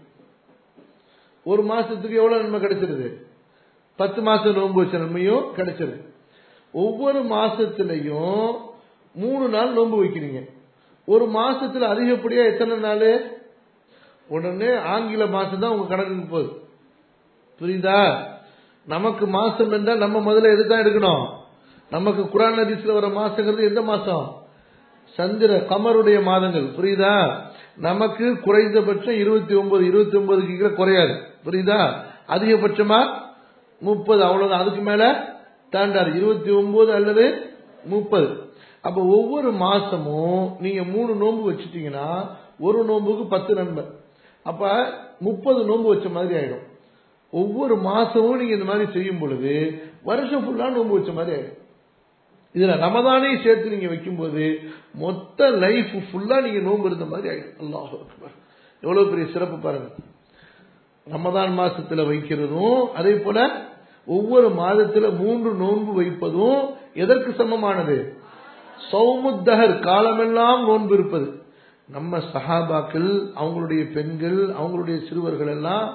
[SPEAKER 1] ஒரு மாசத்துக்கு எவ்வளவு நன்மை கிடைச்சிருது பத்து மாசம் நோன்பு வச்ச நன்மையும் கிடைச்சிருது ஒவ்வொரு மாசத்திலையும் மூணு நாள் நோன்பு வைக்கிறீங்க ஒரு மாசத்துல அதிகப்படியா எத்தனை நாள் உடனே ஆங்கில மாசம் தான் உங்க கணக்குக்கு போகுது புரியுதா நமக்கு மாசம் என்றால் நம்ம முதல்ல எது தான் எடுக்கணும் நமக்கு குரான் ஹதீஸ்ல வர மாசங்கிறது எந்த மாசம் சந்திர கமருடைய மாதங்கள் புரியுதா நமக்கு குறைந்தபட்சம் இருபத்தி ஒன்பது இருபத்தி ஒன்பதுக்கு கீழே குறையாது புரியுதா அதிகபட்சமா முப்பது அவ்வளவுதான் அதுக்கு மேல தாண்டாரு இருபத்தி ஒன்பது அல்லது முப்பது அப்ப ஒவ்வொரு மாசமும் நீங்க மூணு நோன்பு வச்சுட்டீங்கன்னா ஒரு நோன்புக்கு பத்து நன்மை அப்ப முப்பது நோன்பு வச்ச மாதிரி ஆயிடும் ஒவ்வொரு மாசமும் நீங்க இந்த மாதிரி செய்யும் பொழுது வருஷம் ஃபுல்லா நோன்பு வச்ச மாதிரி ஆயிடும் இதுல ரமதானையும் சேர்த்து நீங்க வைக்கும்போது மொத்த லைஃப் ஃபுல்லா நீங்க நோன்பு இருந்த மாதிரி ஆயிடும் அல்லாஹ் அக்பர் எவ்வளவு பெரிய சிறப்பு பாருங்க ரமதான் மாசத்துல வைக்கிறதும் அதே போல ஒவ்வொரு மாதத்துல மூன்று நோன்பு வைப்பதும் எதற்கு சமமானது சௌமுத்தகர் காலமெல்லாம் நோன்பு இருப்பது நம்ம சஹாபாக்கள் அவங்களுடைய பெண்கள் அவங்களுடைய சிறுவர்கள் எல்லாம்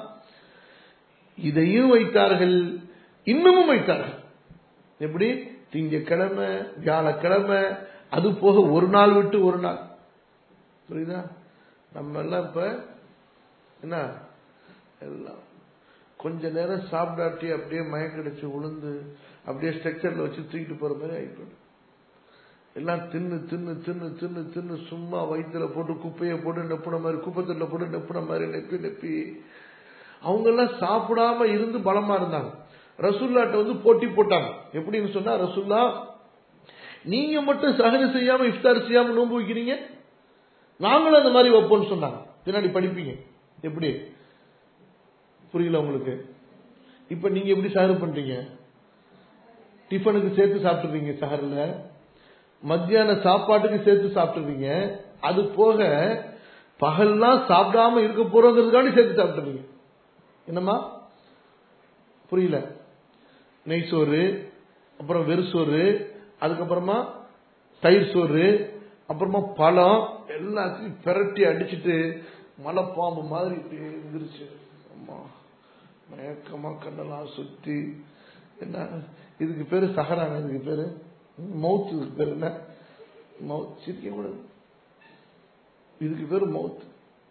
[SPEAKER 1] இதையும் வைத்தார்கள் இன்னமும் வைத்தார்கள் எப்படி திங்கக்கிழமை வியாழக்கிழமை அது போக ஒரு நாள் விட்டு ஒரு நாள் புரியுதா நம்ம எல்லாம் இப்ப என்ன எல்லாம் கொஞ்ச நேரம் சாப்பிடாட்டி அப்படியே மயக்கடிச்சு உளுந்து அப்படியே ஸ்ட்ரக்சர்ல வச்சு தூக்கிட்டு போற மாதிரி ஆயிட்டு எல்லாம் தின்னு தின்னு தின்னு தின்னு தின்னு சும்மா வயிற்றுல போட்டு குப்பையை போட்டு நெப்புன மாதிரி குப்பத்துல போட்டு நெப்புன மாதிரி நெப்பி நெப்பி அவங்க எல்லாம் சாப்பிடாம இருந்து பலமா இருந்தாங்க ரசுல்லாட்ட வந்து போட்டி போட்டாங்க எப்படின்னு சொன்னா ரசுல்லா நீங்க மட்டும் சகஜ செய்யாம இஃப்தார் செய்யாம நோன்பு வைக்கிறீங்க நாங்களும் அந்த மாதிரி வைப்போம்னு சொன்னாங்க பின்னாடி படிப்பீங்க எப்படி புரியல உங்களுக்கு இப்ப நீங்க எப்படி சஹர் பண்றீங்க டிஃபனுக்கு சேர்த்து சாப்பிட்டுறீங்க சஹர்ல மத்தியான சாப்பாட்டுக்கு சேர்த்து சாப்பிட்டுறீங்க அது போக பகல்லாம் சாப்பிடாம இருக்க போறோங்கிறதுக்காண்டி சேர்த்து சாப்பிட்டுறீங்க என்னம்மா புரியல நெய் சோறு அப்புறம் வெறுசோறு அதுக்கப்புறமா தயிர் சோறு அப்புறமா பழம் எல்லாத்தையும் பிரட்டி அடிச்சுட்டு மலைப்பாம்பு மாதிரி இப்படியே எந்திரிச்சு அம்மா மயக்கமா கண்ணெல்லாம் சுத்தி என்ன இதுக்கு பேரு சஹராங்க இதுக்கு பேரு மவுத் இதுக்கு பேரு என்ன மவுத் சிரிக்க கூட இதுக்கு பேரு மவுத்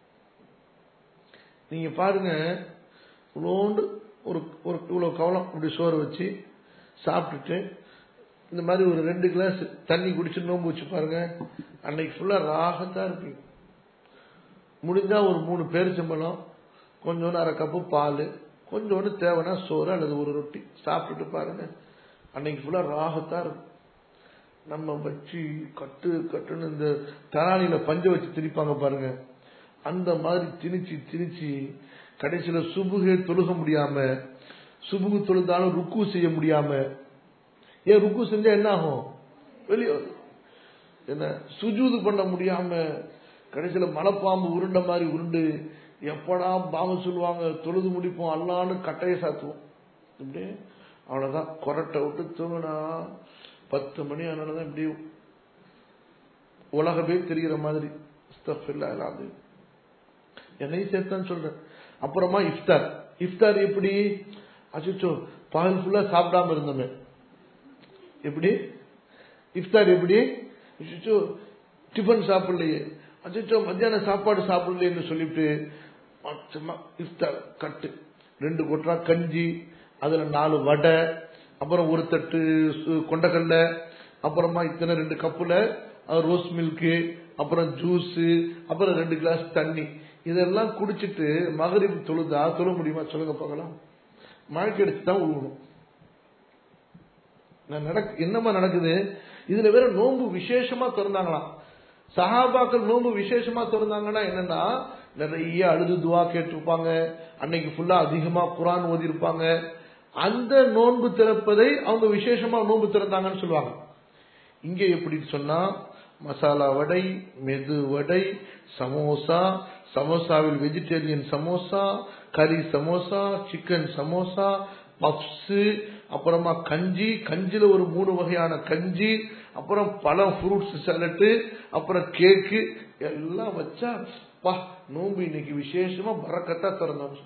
[SPEAKER 1] நீங்க பாருங்க இவ்வளோண்டு ஒரு ஒரு இவ்வளோ கவலம் இப்படி சோறு வச்சு சாப்பிட்டுட்டு இந்த மாதிரி ஒரு ரெண்டு கிளாஸ் தண்ணி குடிச்சு நோம்பு வச்சு பாருங்க அன்னைக்கு ஃபுல்லா ராகத்தா இருப்பீங்க முடிஞ்சா ஒரு மூணு பேரிச்சம்பழம் கொஞ்சோண்டு அரை கப்பு பால் கொஞ்சோண்டு தேவைன்னா சோறு அல்லது ஒரு ரொட்டி சாப்பிட்டுட்டு பாருங்க அன்னைக்கு ஃபுல்லா ராகத்தா இருக்கும் நம்ம வச்சு கட்டு கட்டுன்னு இந்த தராணியில பஞ்ச வச்சு திணிப்பாங்க பாருங்க அந்த மாதிரி திணிச்சு திணிச்சு கடைசியில சுபுகை தொழுக முடியாம சுபுகு தொழுதாலும் ருக்கு செய்ய முடியாம ஏன் ருக்கு செஞ்சா என்ன ஆகும் வெளியே வரும். என்ன சுஜூது பண்ண முடியாம கடைசியில மலைப்பாம்பு உருண்ட மாதிரி உருண்டு எப்படா பாம்பு சொல்லுவாங்க தொழுது முடிப்போம் அல்லான்னு கட்டையை சாத்துவோம் இப்படி அவ்வளவுதான் கொரட்டை விட்டு தூங்கினா பத்து மணி ஆனாலதான் இப்படி உலகமே தெரிகிற மாதிரி அஸ்தக்ஃபிருல்லாஹ் அல்-அஸீம். என்னையும் சேர்த்தான் சொல்றேன் அப்புறமா இஃப்தார் இஃப்தார் எப்படி அச்சோ பகல் ஃபுல்லா சாப்பிடாம இருந்தோமே எப்படி இஃப்தார் எப்படி அச்சோ டிஃபன் சாப்பிடலையே அச்சோ மத்தியான சாப்பாடு சாப்பிடலையேன்னு சொல்லிட்டு மொத்தமா இஃப்தார் கட்டு ரெண்டு கொட்டா கஞ்சி அதுல நாலு வடை அப்புறம் ஒரு தட்டு சு- கொண்டக்கடலை அப்புறமா இத்தனை ரெண்டு கப்புல அஹ், ரோஸ் மில்க்கு அப்புறம் ஜூஸ் அப்புறம் ரெண்டு கிளாஸ் தண்ணி இதெல்லாம் குடிச்சிட்டு மகரிப் தொழுதா தொழ முடியுமா சொல்லுங்க பார்க்கலாம் மழைக்கு அடிச்சு தான் உழுவணும் நான் நடக்கு என்னமா நடக்குது இதுல வேற நோன்பு விசேஷமா திறந்தாங்களாம் சஹாபாக்கள் நோன்பு விசேஷமா திறந்தாங்கன்னா என்னன்னா நிறைய அழுது துவா கேட்டிருப்பாங்க அன்னைக்கு ஃபுல்லா அதிகமா குரான் ஓதி இருப்பாங்க அந்த நோன்பு திறப்பதை அவங்க விசேஷமா நோன்பு திறந்தாங்கன்னு சொல்லுவாங்க இங்க எப்படி சொன்னா மசாலா வடை மெது வடை சமோசா சமோசாவில் வெஜிடேரியன் சமோசா கறி சமோசா சிக்கன் சமோசா பப்ஸ் அப்புறமா கஞ்சி கஞ்சில ஒரு மூணு வகையான கஞ்சி அப்புறம் பழம் ஃப்ரூட்ஸ் சலட்டு அப்புறம் கேக்கு எல்லாம் வச்சா பா நோன்பு இன்னைக்கு விசேஷமா பறக்கத்தா திறந்தோம்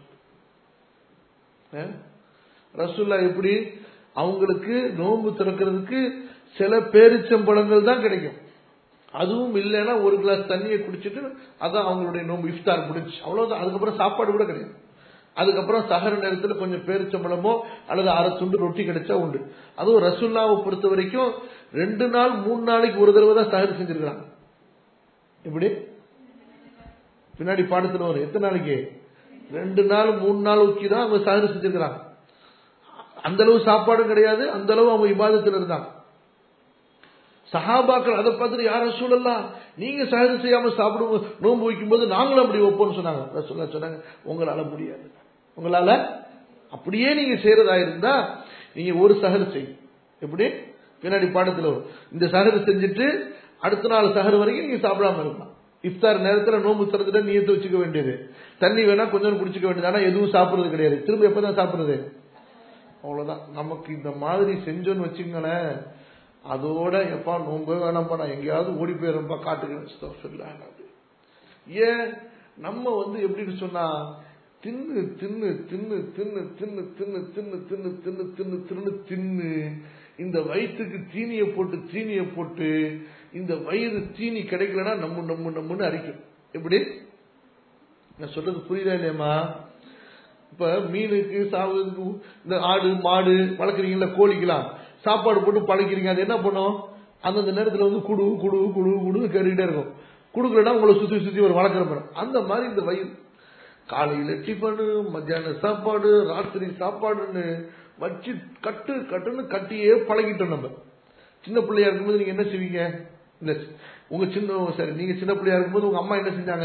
[SPEAKER 1] ரசுல்லா எப்படி அவங்களுக்கு நோன்பு திறக்கிறதுக்கு சில பேரிச்சம்பழங்கள் தான் கிடைக்கும் அதுவும் இல்லைன்னா ஒரு கிளாஸ் தண்ணியை குடிச்சிட்டு அதான் அவங்களுடைய நோன்பு இஃப்தார் முடிஞ்சு அவ்வளவுதான் அதுக்கப்புறம் சாப்பாடு கூட கிடையாது அதுக்கப்புறம் சகர நேரத்தில் கொஞ்சம் பேரிச்சம்பழமோ அல்லது அரை துண்டு ரொட்டி கிடைச்சா உண்டு அதுவும் ரசுல்லாவை பொறுத்த வரைக்கும் ரெண்டு நாள் மூணு நாளைக்கு ஒரு தடவை தான் சகர் செஞ்சிருக்கிறாங்க இப்படி பின்னாடி பாடத்துல வரும் எத்தனை நாளைக்கு ரெண்டு நாள் மூணு நாள் ஊக்கி தான் அவங்க சகர் செஞ்சிருக்கிறாங்க அந்த அளவு சாப்பாடும் கிடையாது அந்த அளவு அவங்க இபாதத்தில் இருந்தாங்க சஹாபாக்கள் அதை பார்த்துட்டு யார சூழல்லாம் நீங்க சகர் செய்யாம சாப்பிடும் நோன்பு வைக்கும்போது நாங்களும் அப்படி வைப்போம்னு சொன்னாங்க ரசூல்லா சொன்னாங்க உங்களால முடியாது உங்களால அப்படியே நீங்க செய்யறதா இருந்தா நீங்க ஒரு சகர் செய்யும் எப்படி பின்னாடி பாடத்துல வரும் இந்த சகர் செஞ்சுட்டு அடுத்த நாள் சகர் வரைக்கும் நீங்க சாப்பிடாம இருக்கலாம் இஃப்தார் நேரத்துல நோன்பு திறந்துட்டு நீயத்தை வச்சுக்க வேண்டியது தண்ணி வேணா கொஞ்சம் குடிச்சுக்க வேண்டியது ஆனா எதுவும் சாப்பிடுறது கிடையாது திரும்ப எப்பதான் சாப்பிடுறது அவ்வளவுதான் நமக்கு இந்த மாதிரி செஞ்சோன்னு வச்சுங்களேன் அதோட எப்பா நோம்பு வேணாம்ப்பா நான் எங்கேயாவது ஓடி போயிடுறேன்ப்பா காட்டுக்கிறேன் ஏன் நம்ம வந்து எப்படின்னு சொன்னா தின்னு தின்னு தின்னு தின்னு தின்னு தின்னு தின்னு தின்னு தின்னு தின்னு தின்னு தின்னு இந்த வயிற்றுக்கு தீனியை போட்டு தீனியை போட்டு இந்த வயிறு தீனி கிடைக்கலன்னா நம்ம நம்ம நம்மன்னு அரிக்கும் எப்படி நான் சொல்றது புரியுதா இல்லையாம்மா இப்ப மீனுக்கு சாவுக்கு இந்த ஆடு மாடு வளர்க்குறீங்களா கோழிக்கலாம் சாப்பாடு போட்டு பழக்கிறீங்க அது என்ன பண்ணும் அந்தந்த நேரத்தில் வந்து குடு குடு குடு குடு கேட்டுக்கிட்டே இருக்கும் குடுக்கலன்னா உங்களை சுத்தி சுத்தி ஒரு வளர்க்குற படம் அந்த மாதிரி இந்த வயிறு காலையில டிஃபனு மத்தியான சாப்பாடு ராத்திரி சாப்பாடுன்னு வச்சு கட்டு கட்டுன்னு கட்டியே பழகிட்டோம் நம்ம சின்ன பிள்ளையா இருக்கும்போது நீங்க என்ன செய்வீங்க இந்த உங்க சின்ன சரி நீங்க சின்ன பிள்ளையா இருக்கும்போது உங்க அம்மா என்ன செஞ்சாங்க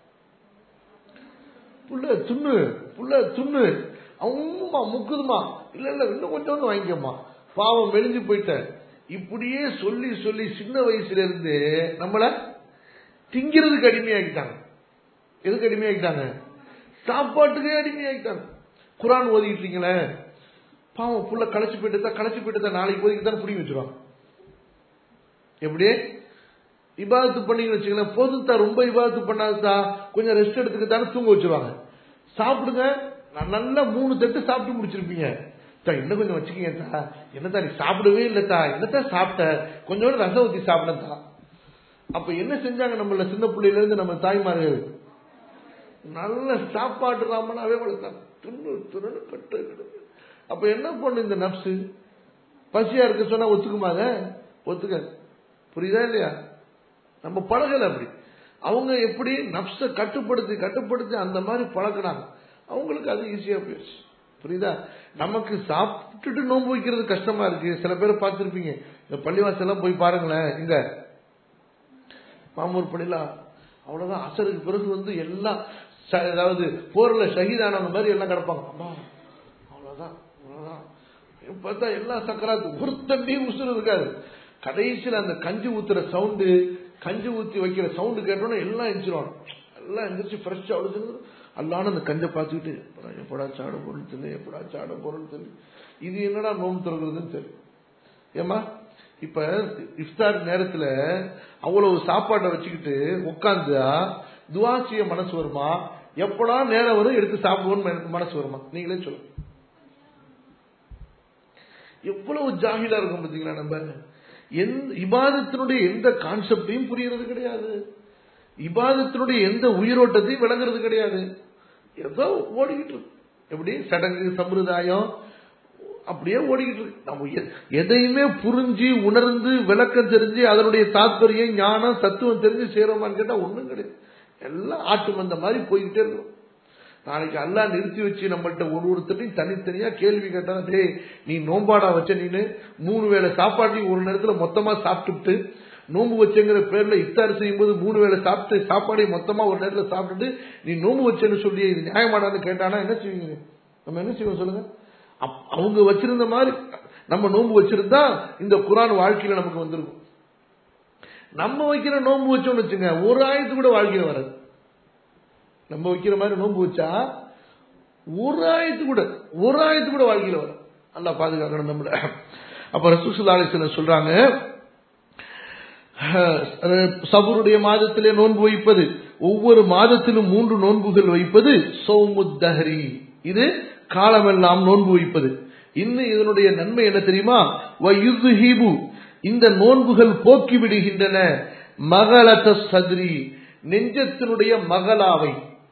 [SPEAKER 1] புள்ள துண்ணு புள்ள துண்ணு அம்மா முக்குதுமா இல்ல இல்ல இன்னும் கொஞ்சம் வாங்கிக்கம்மா பாவம் மெலிஞ்சு போயிட்ட இப்படியே சொல்லி சொல்லி சின்ன வயசுல இருந்து நம்மள திங்கிறதுக்கு அடிமையாக்கிட்டாங்க எதுக்கு அடிமையாக்கிட்டாங்க சாப்பாட்டுக்கே அடிமையாக்கிட்டாங்க குரான் ஓதிட்டு இருக்கீங்களே பாவம் புள்ள களைச்சு போயிட்டு களைச்சு போயிட்டு நாளைக்கு ஓதிக்கு தான் புடிங்கி வச்சிருவாங்க எப்படி இபாதத்து பண்ணீங்கன்னு வச்சுக்கலாம் போதுத்தா ரொம்ப இபாதத்து பண்ணாதா கொஞ்சம் ரெஸ்ட் எடுத்துக்கிட்டாலும் தூங்க வச்சிருவாங்க சாப்பிடுங்க நான் நல்லா மூணு தட்டு சாப்பிட்டு முடிச்சிருப்பீங்க தா இன்னும் கொஞ்சம் வச்சுக்கீங்கத்தா என்னத்தா நீ சாப்பிடவே இல்லத்தா என்னத்தான் சாப்பிட்ட கொஞ்சோண்டு ரசம் ஊத்தி சாப்பிடத்தா அப்ப என்ன செஞ்சாங்க நம்மள சின்ன பிள்ளையில இருந்து நம்ம தாய்மார்கள் நல்ல சாப்பாட்டு ராமனாவே வளர்த்தாங்க துண்ணு துணு கட்டு அப்ப என்ன பண்ணு இந்த நப்சு பசியா இருக்க சொன்னா ஒத்துக்குமாத ஒத்துக்க புரியுதா இல்லையா நம்ம பழகல அப்படி அவங்க எப்படி நப்ச கட்டுப்படுத்தி கட்டுப்படுத்தி அந்த மாதிரி பழக்கினாங்க அவங்களுக்கு அது ஈஸியா போயிடுச்சு புரியுதா நமக்கு சாப்பிட்டுட்டு நோன்பு வைக்கிறது கஷ்டமா இருக்கு சில பேரை பார்த்துருப்பீங்க இந்த பள்ளிவாசல்லாம் போய் பாருங்களேன் இங்க மாமூர் பள்ளிலாம் அவ்வளவுதான் அசருக்கு பிறகு வந்து எல்லாம் அதாவது போர்ல ஷஹீதானவங்க மாதிரி எல்லாம் கிடப்பாங்க அம்மா அவ்வளவுதான் அவ்வளவுதான் பார்த்தா எல்லா சக்கராத்து ஒரு தண்ணி உசுறு இருக்காது கடைசியில் அந்த கஞ்சி ஊத்துற சவுண்டு கஞ்சி ஊத்தி வைக்கிற சவுண்டு கேட்டோன்னா எல்லாம் எந்திரிச்சிருவாங்க எல்லாம் எந்திரிச்சு ஃப்ரெஷ்ஷாக அடிச்சு அல்லான்னு அந்த கஞ்சை பார்த்துக்கிட்டு எப்படா சாட பொருள் தின்னு எப்படா சாட பொருள் தின்னு இது என்னடா நோம்பு திறக்கிறதுன்னு தெரியும் ஏமா இப்ப இஃப்தார் நேரத்துல அவ்வளவு சாப்பாட்டை வச்சுக்கிட்டு உட்காந்தா துவாசிய மனசு வருமா எப்படா நேரம் வரும் எடுத்து சாப்பிடுவோம்னு மனசு வருமா நீங்களே சொல்லுங்க எவ்வளவு ஜாகிலா இருக்கும் பார்த்தீங்களா நம்ம எந்த இபாதத்தினுடைய எந்த கான்செப்டையும் புரியறது கிடையாது இபாதத்தினுடைய எந்த உயிரோட்டத்தையும் விளங்குறது கிடையாது ஏதோ ஓடிக்கிட்டு இருக்கு எப்படி சடங்கு சம்பிரதாயம் அப்படியே ஓடிக்கிட்டு இருக்கு நம்ம எதையுமே புரிஞ்சு உணர்ந்து விளக்கம் தெரிஞ்சு அதனுடைய தாற்பயம் ஞானம் தத்துவம் தெரிஞ்சு செய்யறோமான்னு கேட்டா ஒண்ணும் கிடையாது எல்லாம் ஆட்டு வந்த மாதிரி போய்கிட்டே இருக்கும் நாளைக்கு அல்லா நிறுத்தி வச்சு நம்மள்ட்ட ஒரு ஒருத்தரையும் தனித்தனியா கேள்வி கேட்டா டேய் நீ நோம்பாடா வச்ச நீனு மூணு வேளை சாப்பாட்டையும் ஒரு நேரத்துல மொத்தமா சாப்பிட்டுட்டு நோம்பு வச்சங்கிற பேர்ல இஃப்தார் செய்யும் போது மூணு வேளை சாப்பிட்டு சாப்பாடையும் மொத்தமா ஒரு நேரத்துல சாப்பிட்டுட்டு நீ நோம்பு வச்சேன்னு சொல்லி இது நியாயமாடான்னு கேட்டானா என்ன செய்வீங்க நம்ம என்ன செய்வோம் சொல்லுங்க அவங்க வச்சிருந்த மாதிரி நம்ம நோன்பு வச்சிருந்தா இந்த குரான் வாழ்க்கையில நமக்கு வந்திருக்கும் நம்ம வைக்கிற நோன்பு வச்சோம்னு வச்சுங்க ஒரு ஆயத்து கூட வாழ்க்கையில வராது நம்ம வைக்கிற மாதிரி நோன்பு வச்சா ஒரு ஆயத்து கூட ஒரு ஆயத்து கூட வாழ்க்கையில வரும் நல்லா பாதுகாக்கணும் நம்மள அப்ப ரசூசுல்லாலிசன் சொல்றாங்க சபருடைய மாதத்திலே நோன்பு வைப்பது ஒவ்வொரு மாதத்திலும் மூன்று நோன்புகள் வைப்பது சௌமுத்தஹரி இது காலமெல்லாம் நோன்பு வைப்பது இன்னும் இதனுடைய நன்மை என்ன தெரியுமா வயுதுஹிபு இந்த நோன்புகள் போக்கி விடுகின்றன மகளத சதுரி நெஞ்சத்தினுடைய மகளாவை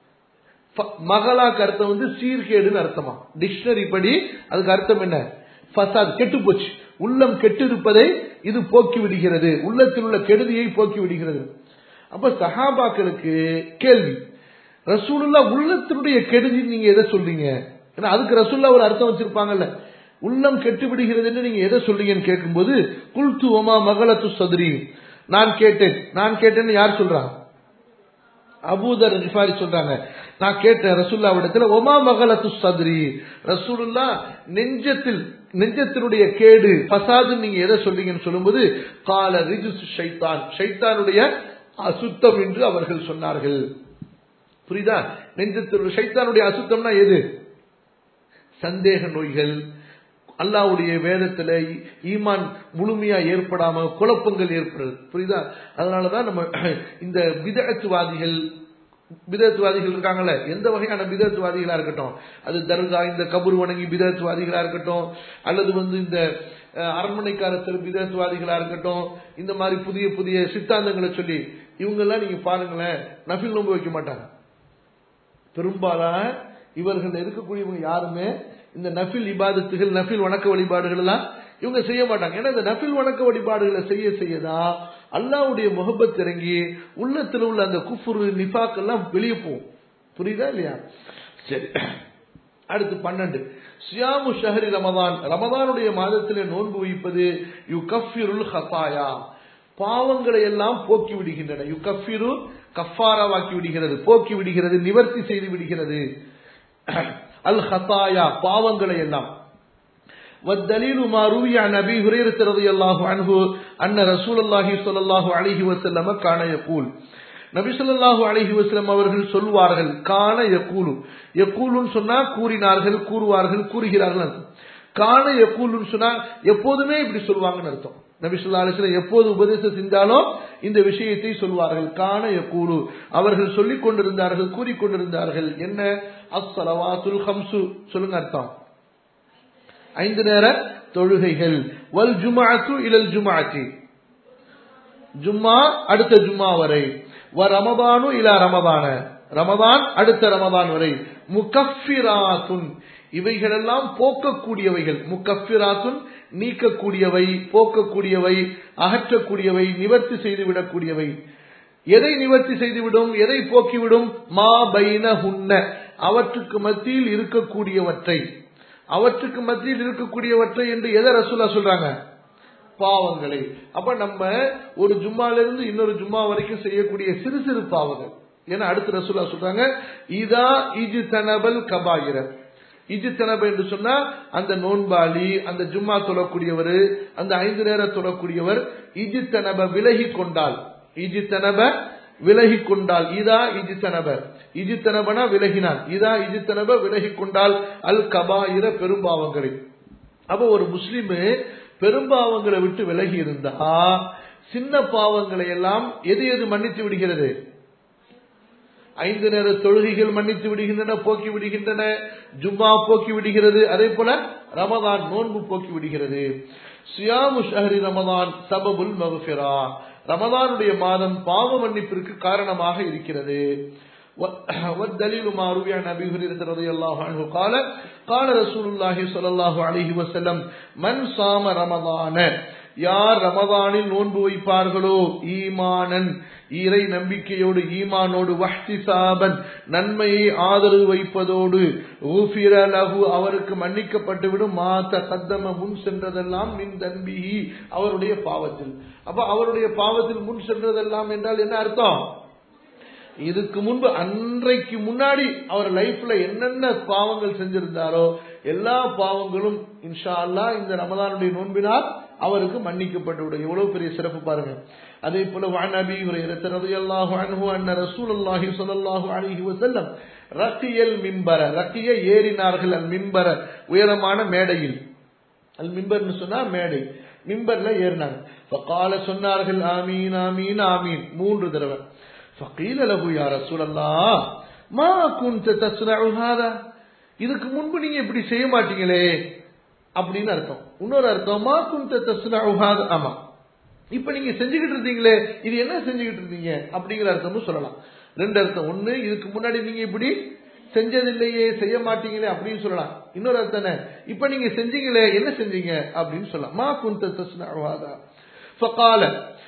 [SPEAKER 1] மகளாக்கு அர்த்தம் வந்து சீர்கேடுன்னு அர்த்தமா டிக்ஷனரி படி அதுக்கு அர்த்தம் என்ன ஃபசாத் கெட்டு போச்சு உள்ளம் கெட்டு இருப்பதை இது போக்கி விடுகிறது உள்ளத்தில் உள்ள கெடுதியை போக்கி விடுகிறது அப்ப சஹாபாக்களுக்கு கேள்வி ரசூலுல்லா உள்ளத்தினுடைய கெடுதி நீங்க எதை சொல்றீங்க ஏன்னா அதுக்கு ரசூல்லா ஒரு அர்த்தம் வச்சிருப்பாங்கல்ல உள்ளம் கெட்டு விடுகிறதுன்னு நீங்க எதை சொல்றீங்கன்னு கேட்கும்போது குல்து ஒமா மகளத்து சதுரி நான் கேட்டேன் நான் கேட்டேன்னு யார் சொல்றா அபூதர் ரிஃபாரி சொல்றாங்க நான் கேட்டேன் ரசூல்லாவிடத்துல ஒமா மகளத்து சதுரி ரசூலுல்லா நெஞ்சத்தில் நெஞ்சத்தினுடைய கேடு பசாது நீங்க எதை சொல்றீங்கன்னு சொல்லும்போது கால ரிஜுஸ் ஷைத்தான் ஷைத்தானுடைய அசுத்தம் என்று அவர்கள் சொன்னார்கள் புரியுதா நெஞ்சத்தில் ஷைத்தானுடைய அசுத்தம்னா எது சந்தேக நோய்கள் அல்லாவுடைய வேதத்துல ஈமான் முழுமையா ஏற்படாம குழப்பங்கள் ஏற்படுறது புரியுதா அதனாலதான் நம்ம இந்த விதத்துவாதிகள் பிதத்துவாதிகள் இருக்காங்கல்ல எந்த வகையான பிதத்துவாதிகளா இருக்கட்டும் அது தர்கா இந்த கபூர் வணங்கி பிதத்துவாதிகளா இருக்கட்டும் அல்லது வந்து இந்த அரண்மனைக்காரத்தில் பிதத்துவாதிகளா இருக்கட்டும் இந்த மாதிரி புதிய புதிய சித்தாந்தங்களை சொல்லி இவங்கெல்லாம் நீங்க பாருங்களேன் நஃபில் நோன்பு வைக்க மாட்டாங்க பெரும்பாலான இவர்கள் இருக்கக்கூடியவங்க யாருமே இந்த நஃபில் இபாதத்துகள் நஃபில் வணக்க வழிபாடுகள் எல்லாம் இவங்க செய்ய மாட்டாங்க ஏன்னா இந்த நஃபில் வணக்க வழிபாடுகளை செய்ய செய்யதான் அல்லாவுடைய முகப்பத் இறங்கி உள்ளத்தில் உள்ள அந்த குஃபுரு நிஃபாக் எல்லாம் வெளியே போகும் புரியுதா இல்லையா சரி அடுத்து பன்னெண்டு சியாமு ஷஹரி ரமதான் ரமதானுடைய மாதத்திலே நோன்பு வைப்பது யு கஃபிருல் ஹசாயா பாவங்களை எல்லாம் போக்கி விடுகின்றன யு கஃபிரு கஃபாராவாக்கி விடுகிறது போக்கி விடுகிறது நிவர்த்தி செய்து விடுகிறது அல் ஹதாயா பாவங்களை எல்லாம் والدليل ما روي عن ابي هريره رضي الله عنه ان رسول الله صلى الله عليه وسلم كان يقول நபி ஸல்லல்லாஹு அலைஹி வஸல்லம் அவர்கள் சொல்வார்கள் கான யகூலு யகூலுன்னு சொன்னா கூறினார்கள் கூறுவார்கள் கூறுகிறார்கள் அர்த்தம் கான யகூலுன்னு சொன்னா எப்போதுமே இப்படி சொல்வாங்கன்னு அர்த்தம் நபி ஸல்லல்லாஹு அலைஹி வஸல்லம் எப்போது உபதேசம் செஞ்சாலும் இந்த விஷயத்தை சொல்வார்கள் கான யகூலு அவர்கள் சொல்லிக் கொண்டிருந்தார்கள் கூறிக்கொண்டிருந்தார்கள் என்ன அஸ்ஸலவாத்துல் ஹம்சு சொல்லுங்க அர்த்தம் ஐந்து நேர தொழுகைகள் வல் ஜுமாத்து இலல் ஜுமாத்தி ஜும்மா அடுத்த ஜும்மா வரை வ ரமதானு இலா ரமதான ரமதான் அடுத்த ரமதான் வரை முகஃபிராத்துன் இவைகளெல்லாம் போக்கக்கூடியவைகள் முகஃபிராத்துன் நீக்கக்கூடியவை போக்கக்கூடியவை அகற்றக்கூடியவை நிவர்த்தி செய்து விடக்கூடியவை எதை நிவர்த்தி செய்துவிடும் எதை போக்கிவிடும் மா பைன ஹுன்ன அவற்றுக்கு மத்தியில் இருக்கக்கூடியவற்றை அவற்றுக்கு மத்தியில் இருக்கக்கூடியவற்றை என்று எதை ரசூலா சொல்றாங்க பாவங்களை அப்ப நம்ம ஒரு ஜும்மால இருந்து இன்னொரு ஜும்மா வரைக்கும் செய்யக்கூடிய சிறு சிறு பாவங்கள் ஏன்னா அடுத்து ரசூலா சொல்றாங்க இதா இஜு தனபல் கபாயிர இஜு தனப என்று சொன்னா அந்த நோன்பாளி அந்த ஜும்மா தொழக்கூடியவர் அந்த ஐந்து நேரம் தொழக்கூடியவர் இஜு தனப விலகி கொண்டால் இஜு தனப விலகி கொண்டால் இதா இஜு தனப இஜு தனபனா விலகினான் இதா இஜு தனப விலகி கொண்டால் அல் கபாயிர பெரும்பாவங்களை அப்ப ஒரு முஸ்லிம் பெரும்பாவங்களை விட்டு விலகி இருந்தா சின்ன பாவங்களை எல்லாம் எது எது மன்னித்து விடுகிறது ஐந்து நேர தொழுகைகள் மன்னித்து விடுகின்றன போக்கி விடுகின்றன ஜும்மா போக்கி விடுகிறது அதே போல ரமதான் நோன்பு போக்கி விடுகிறது சியாமு ஷஹரி ரமதான் சபபுல் மகுஃபிரா ரமதானுடைய மாதம் பாவ மன்னிப்பிற்கு காரணமாக இருக்கிறது والدليل ما روي عن ابي هريره رضي الله عنه قال قال رسول الله صلى الله عليه وسلم من صام رمضان யார் ரமதானில் நோன்பு வைப்பார்களோ ஈமானன் இறை நம்பிக்கையோடு ஈமானோடு வஹ்தி சாபன் நன்மையை ஆதரவு வைப்பதோடு ஊஃபிர லஹு அவருக்கு மன்னிக்கப்பட்டுவிடும் மாத்த கத்தம முன் சென்றதெல்லாம் மின் தன்பிஹி அவருடைய பாவத்தில் அப்ப அவருடைய பாவத்தில் முன் சென்றதெல்லாம் என்றால் என்ன அர்த்தம் இதுக்கு முன்பு அன்றைக்கு முன்னாடி அவர் லைஃப்ல என்னென்ன பாவங்கள் செஞ்சிருந்தாரோ எல்லா பாவங்களும் இன்ஷா அல்லா இந்த ரமதானுடைய நோன்பினால் அவருக்கு மன்னிக்கப்பட்டு விடும் எவ்வளவு பெரிய சிறப்பு பாருங்க அதே போல வானபி ரதியல்லாஹு அன்ஹு அன்ன ரசூலுல்லாஹி ஸல்லல்லாஹு அலைஹி வஸல்லம் ரக்கியல் மிம்பர ரக்கிய ஏறினார்கள் அல் மிம்பர உயரமான மேடையில் அல் மிம்பர்னு சொன்னா மேடை மிம்பர்ல ஏறினாங்க ஃபகால சொன்னார்கள் ஆமீன் ஆமீன் ஆமீன் மூன்று தடவை فقيل له يا رسول الله ما كنت تصنع هذا இதுக்கு முன்பு நீங்க இப்படி செய்ய மாட்டீங்களே அப்படின்னு அர்த்தம் இன்னொரு அர்த்தம் மா குந்த தஸ்னஉஹாத ஆமா இப்ப நீங்க செஞ்சுக்கிட்டு இருந்தீங்களே இது என்ன செஞ்சுக்கிட்டு இருந்தீங்க அப்படிங்கிற அர்த்தமும் சொல்லலாம் ரெண்டு அர்த்தம் ஒண்ணு இதுக்கு முன்னாடி நீங்க இப்படி செஞ்சதில்லையே செய்ய மாட்டீங்களே அப்படின்னு சொல்லலாம் இன்னொரு அர்த்தம் என்ன இப்ப நீங்க செஞ்சீங்களே என்ன செஞ்சீங்க அப்படின்னு சொல்லலாம் மா குந்த தஸ்னஉஹாதா ஃபகால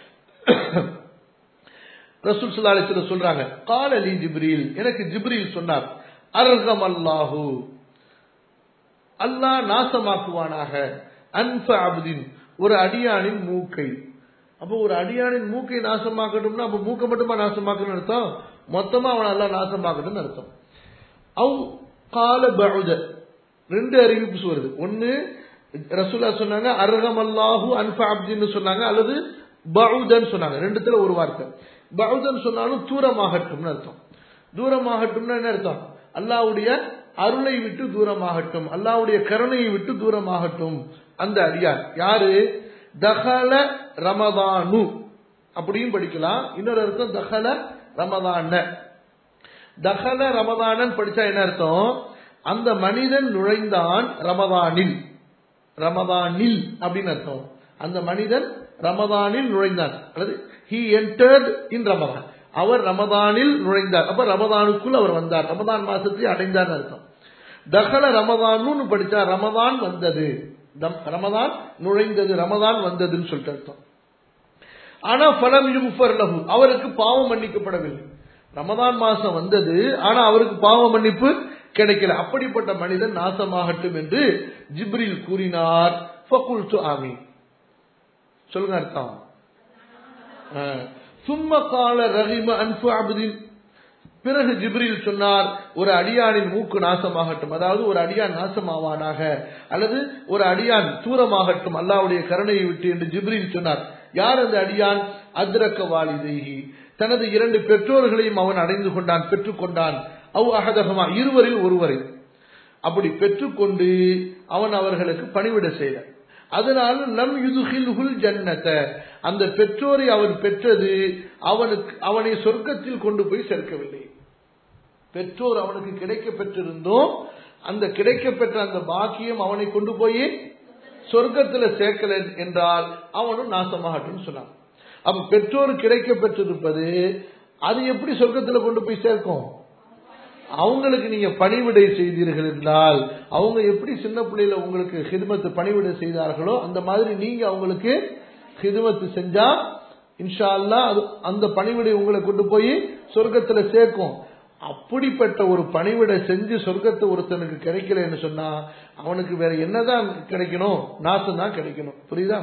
[SPEAKER 1] ரசூல் சுல்லா அலிஸ்ல சொல்றாங்க கால அலி ஜிப்ரீல் எனக்கு ஜிப்ரீல் சொன்னார் அர்ஹம் அல்லாஹு அல்லாஹ் நாசமாக்குவானாக அன்ப அப்தின் ஒரு அடியானின் மூக்கை அப்போ ஒரு அடியானின் மூக்கை நாசமாக்கட்டும்னா அப்ப மூக்கை மட்டுமா நாசமாக்கணும்னு அர்த்தம் மொத்தமா அவன் அல்லா நாசமாக்கட்டும்னு அர்த்தம் அவ் கால பவுத ரெண்டு அறிவிப்பு வருது ஒன்னு ரசூலா சொன்னாங்க அர்ஹம் அல்லாஹு அன்ப அப்தின்னு சொன்னாங்க அல்லது பவுதன் சொன்னாங்க ரெண்டுத்துல ஒரு வார்த்தை பவுதன் சொன்னாலும் தூரமாகட்டும்னு அர்த்தம் தூரமாகட்டும்னா என்ன அர்த்தம் அல்லாவுடைய அருளை விட்டு தூரமாகட்டும் அல்லாவுடைய கருணையை விட்டு தூரமாகட்டும் அந்த அடியார் யாரு தகல ரமதானு அப்படியும் படிக்கலாம் இன்னொரு அர்த்தம் தகல ரமதான தகல ரமதானன் படிச்சா என்ன அர்த்தம் அந்த மனிதன் நுழைந்தான் ரமதானில் ரமதானில் அப்படின்னு அர்த்தம் அந்த மனிதன் ரமதானில் நுழைந்தார் அல்லது ஹி என்டர்ட் இன் ரமதான் அவர் ரமதானில் நுழைந்தார் அப்ப ரமதானுக்குள் அவர் வந்தார் ரமதான் மாசத்தை அடைந்தார் அர்த்தம் தகல ரமதான்னு படிச்சா ரமதான் வந்தது ரமதான் நுழைந்தது ரமதான் வந்ததுன்னு சொல்லிட்டு அர்த்தம் ஆனா பலம் யுஃபர் லஹு அவருக்கு பாவம் மன்னிக்கப்படவில்லை ரமதான் மாசம் வந்தது ஆனா அவருக்கு பாவ மன்னிப்பு கிடைக்கல அப்படிப்பட்ட மனிதன் நாசமாகட்டும் என்று ஜிப்ரில் கூறினார் ஃபகுல்து ஆமீன் சொல்லுங்க அர்த்தம் சும்ம கால ரஹிம அன்பு அபுதின் பிறகு ஜிப்ரில் சொன்னார் ஒரு அடியானின் மூக்கு நாசமாகட்டும் அதாவது ஒரு அடியான் நாசமாவானாக அல்லது ஒரு அடியான் தூரமாகட்டும் அல்லாவுடைய கருணையை விட்டு என்று ஜிப்ரில் சொன்னார் யார் அந்த அடியான் அத்ரக்க வாலிதைஹி தனது இரண்டு பெற்றோர்களையும் அவன் அடைந்து கொண்டான் பெற்றுக்கொண்டான் அவ் அகதகமா இருவரில் ஒருவரை அப்படி பெற்றுக்கொண்டு அவன் அவர்களுக்கு பணிவிட செய்தார் அதனால் லம் யுதுகில்ஹுல் ஜன்னத அந்த பெற்றோரை அவன் பெற்றது அவனுக்கு அவனை சொர்க்கத்தில் கொண்டு போய் சேர்க்கவில்லை பெற்றோர் அவனுக்கு கிடைக்க பெற்றிருந்தோம் அந்த கிடைக்க பெற்ற அந்த பாக்கியம் அவனை கொண்டு போய் சொர்க்கத்துல சேர்க்கல என்றால் அவனும் நாசமாகட்டும் சொன்னான் அப்ப பெற்றோர் கிடைக்க பெற்றிருப்பது அது எப்படி சொர்க்கத்துல கொண்டு போய் சேர்க்கும் அவங்களுக்கு நீங்க பணிவிடை செய்தீர்கள் என்றால் அவங்க எப்படி சின்ன பிள்ளையில உங்களுக்கு ஹிதமத்து பணிவிடை செய்தார்களோ அந்த மாதிரி நீங்க அவங்களுக்கு ஹிதமத்து செஞ்சா இன்ஷா அல்லா அது அந்த பணிவிடை உங்களை கொண்டு போய் சொர்க்கத்துல சேர்க்கும் அப்படிப்பட்ட ஒரு பணிவிடை செஞ்சு சொர்க்கத்தை ஒருத்தனுக்கு கிடைக்கலன்னு சொன்னா அவனுக்கு வேற என்னதான் கிடைக்கணும் நாசம் தான் கிடைக்கணும் புரியுதா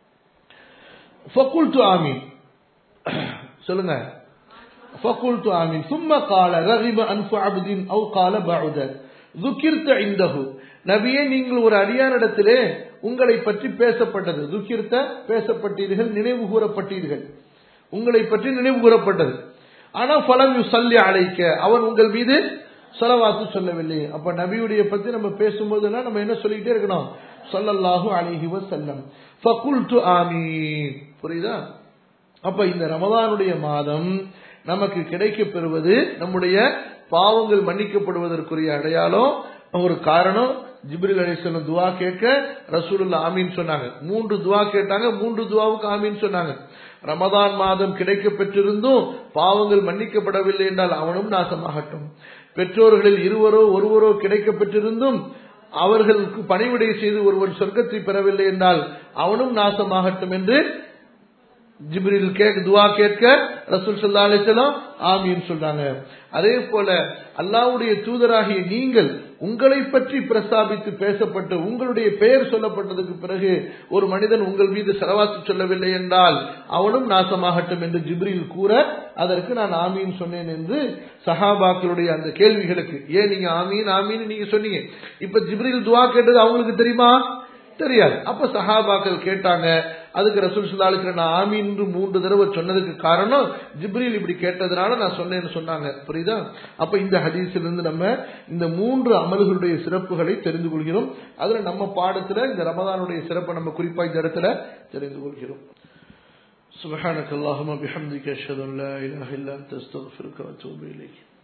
[SPEAKER 1] ஃபக்குல்து ஆமீன் சொல்லுங்க ஃபக்குல்து ஆமீன் சும்ம கால ரகிப அன்ஃபு அப்தின் அவு கால பஉத ذكرت عنده நபியே நீங்கள் ஒரு அடியானிடத்திலே உங்களை பற்றி பேசப்பட்டது துக்கிர்த்த பேசப்பட்டீர்கள் நினைவு கூறப்பட்டீர்கள் உங்களை பற்றி நினைவு கூறப்பட்டது ஆனா பலம் சல்லி அழைக்க அவன் உங்கள் மீது சொலவாத்து சொல்லவில்லை அப்ப நபியுடைய பத்தி நம்ம பேசும்போதுனா நம்ம என்ன சொல்லிக்கிட்டே இருக்கணும் சொல்லல்லாஹு அலிஹி வசல்லம் ஃபகுல்து ஆமீன் புரியுதா அப்ப இந்த ரமதானுடைய மாதம் நமக்கு கிடைக்க பெறுவது நம்முடைய பாவங்கள் மன்னிக்கப்படுவதற்குரிய அடையாளம் ஒரு காரணம் ஜிப்ரில் அலிஸ்லம் துவா கேட்க ரசூலுல்லா ஆமீன் சொன்னாங்க மூன்று துவா கேட்டாங்க மூன்று துவாவுக்கு ஆமீன் சொன்னாங்க ரமதான் மாதம் கிடைக்க பெற்றிருந்தும் பாவங்கள் மன்னிக்கப்படவில்லை என்றால் அவனும் நாசமாகட்டும் பெற்றோர்களில் இருவரோ ஒருவரோ கிடைக்க பெற்றிருந்தும் அவர்களுக்கு பணிவிடை செய்து ஒருவன் சொர்க்கத்தை பெறவில்லை என்றால் அவனும் நாசமாகட்டும் என்று ஜிப்ரில் கேட்க துவா கேட்க ரசூல் சல்லா அலிசலாம் ஆமீன் சொல்றாங்க அதே போல அல்லாவுடைய தூதராகிய நீங்கள் உங்களை பற்றி பிரஸ்தாபித்து பேசப்பட்டு உங்களுடைய பெயர் சொல்லப்பட்டதுக்கு பிறகு ஒரு மனிதன் உங்கள் மீது செலவாத்து சொல்லவில்லை என்றால் அவனும் நாசமாகட்டும் என்று ஜிப்ரில் கூற அதற்கு நான் ஆமீன் சொன்னேன் என்று சஹாபாக்களுடைய அந்த கேள்விகளுக்கு ஏன் நீங்க ஆமீன் ஆமீன் நீங்க சொன்னீங்க இப்ப ஜிப்ரில் துவா கேட்டது அவங்களுக்கு தெரியுமா தெரியாது அப்ப சஹாபாக்கள் கேட்டாங்க அதுக்கு ரசூல் சுல்லாலுக்கு நான் ஆமீன் மூன்று தடவை சொன்னதுக்கு காரணம் ஜிப்ரீல் இப்படி கேட்டதுனால நான் சொன்னேன்னு சொன்னாங்க புரியுதா அப்ப இந்த ஹதீஸிலிருந்து நம்ம இந்த மூன்று அமல்களுடைய சிறப்புகளை தெரிந்து கொள்கிறோம் அதுல நம்ம பாடத்துல இந்த ரமதானுடைய சிறப்பை நம்ம குறிப்பா இந்த இடத்துல தெரிந்து கொள்கிறோம் سبحانك اللهم بحمدك اشهد ان لا اله الا انت استغفرك واتوب اليك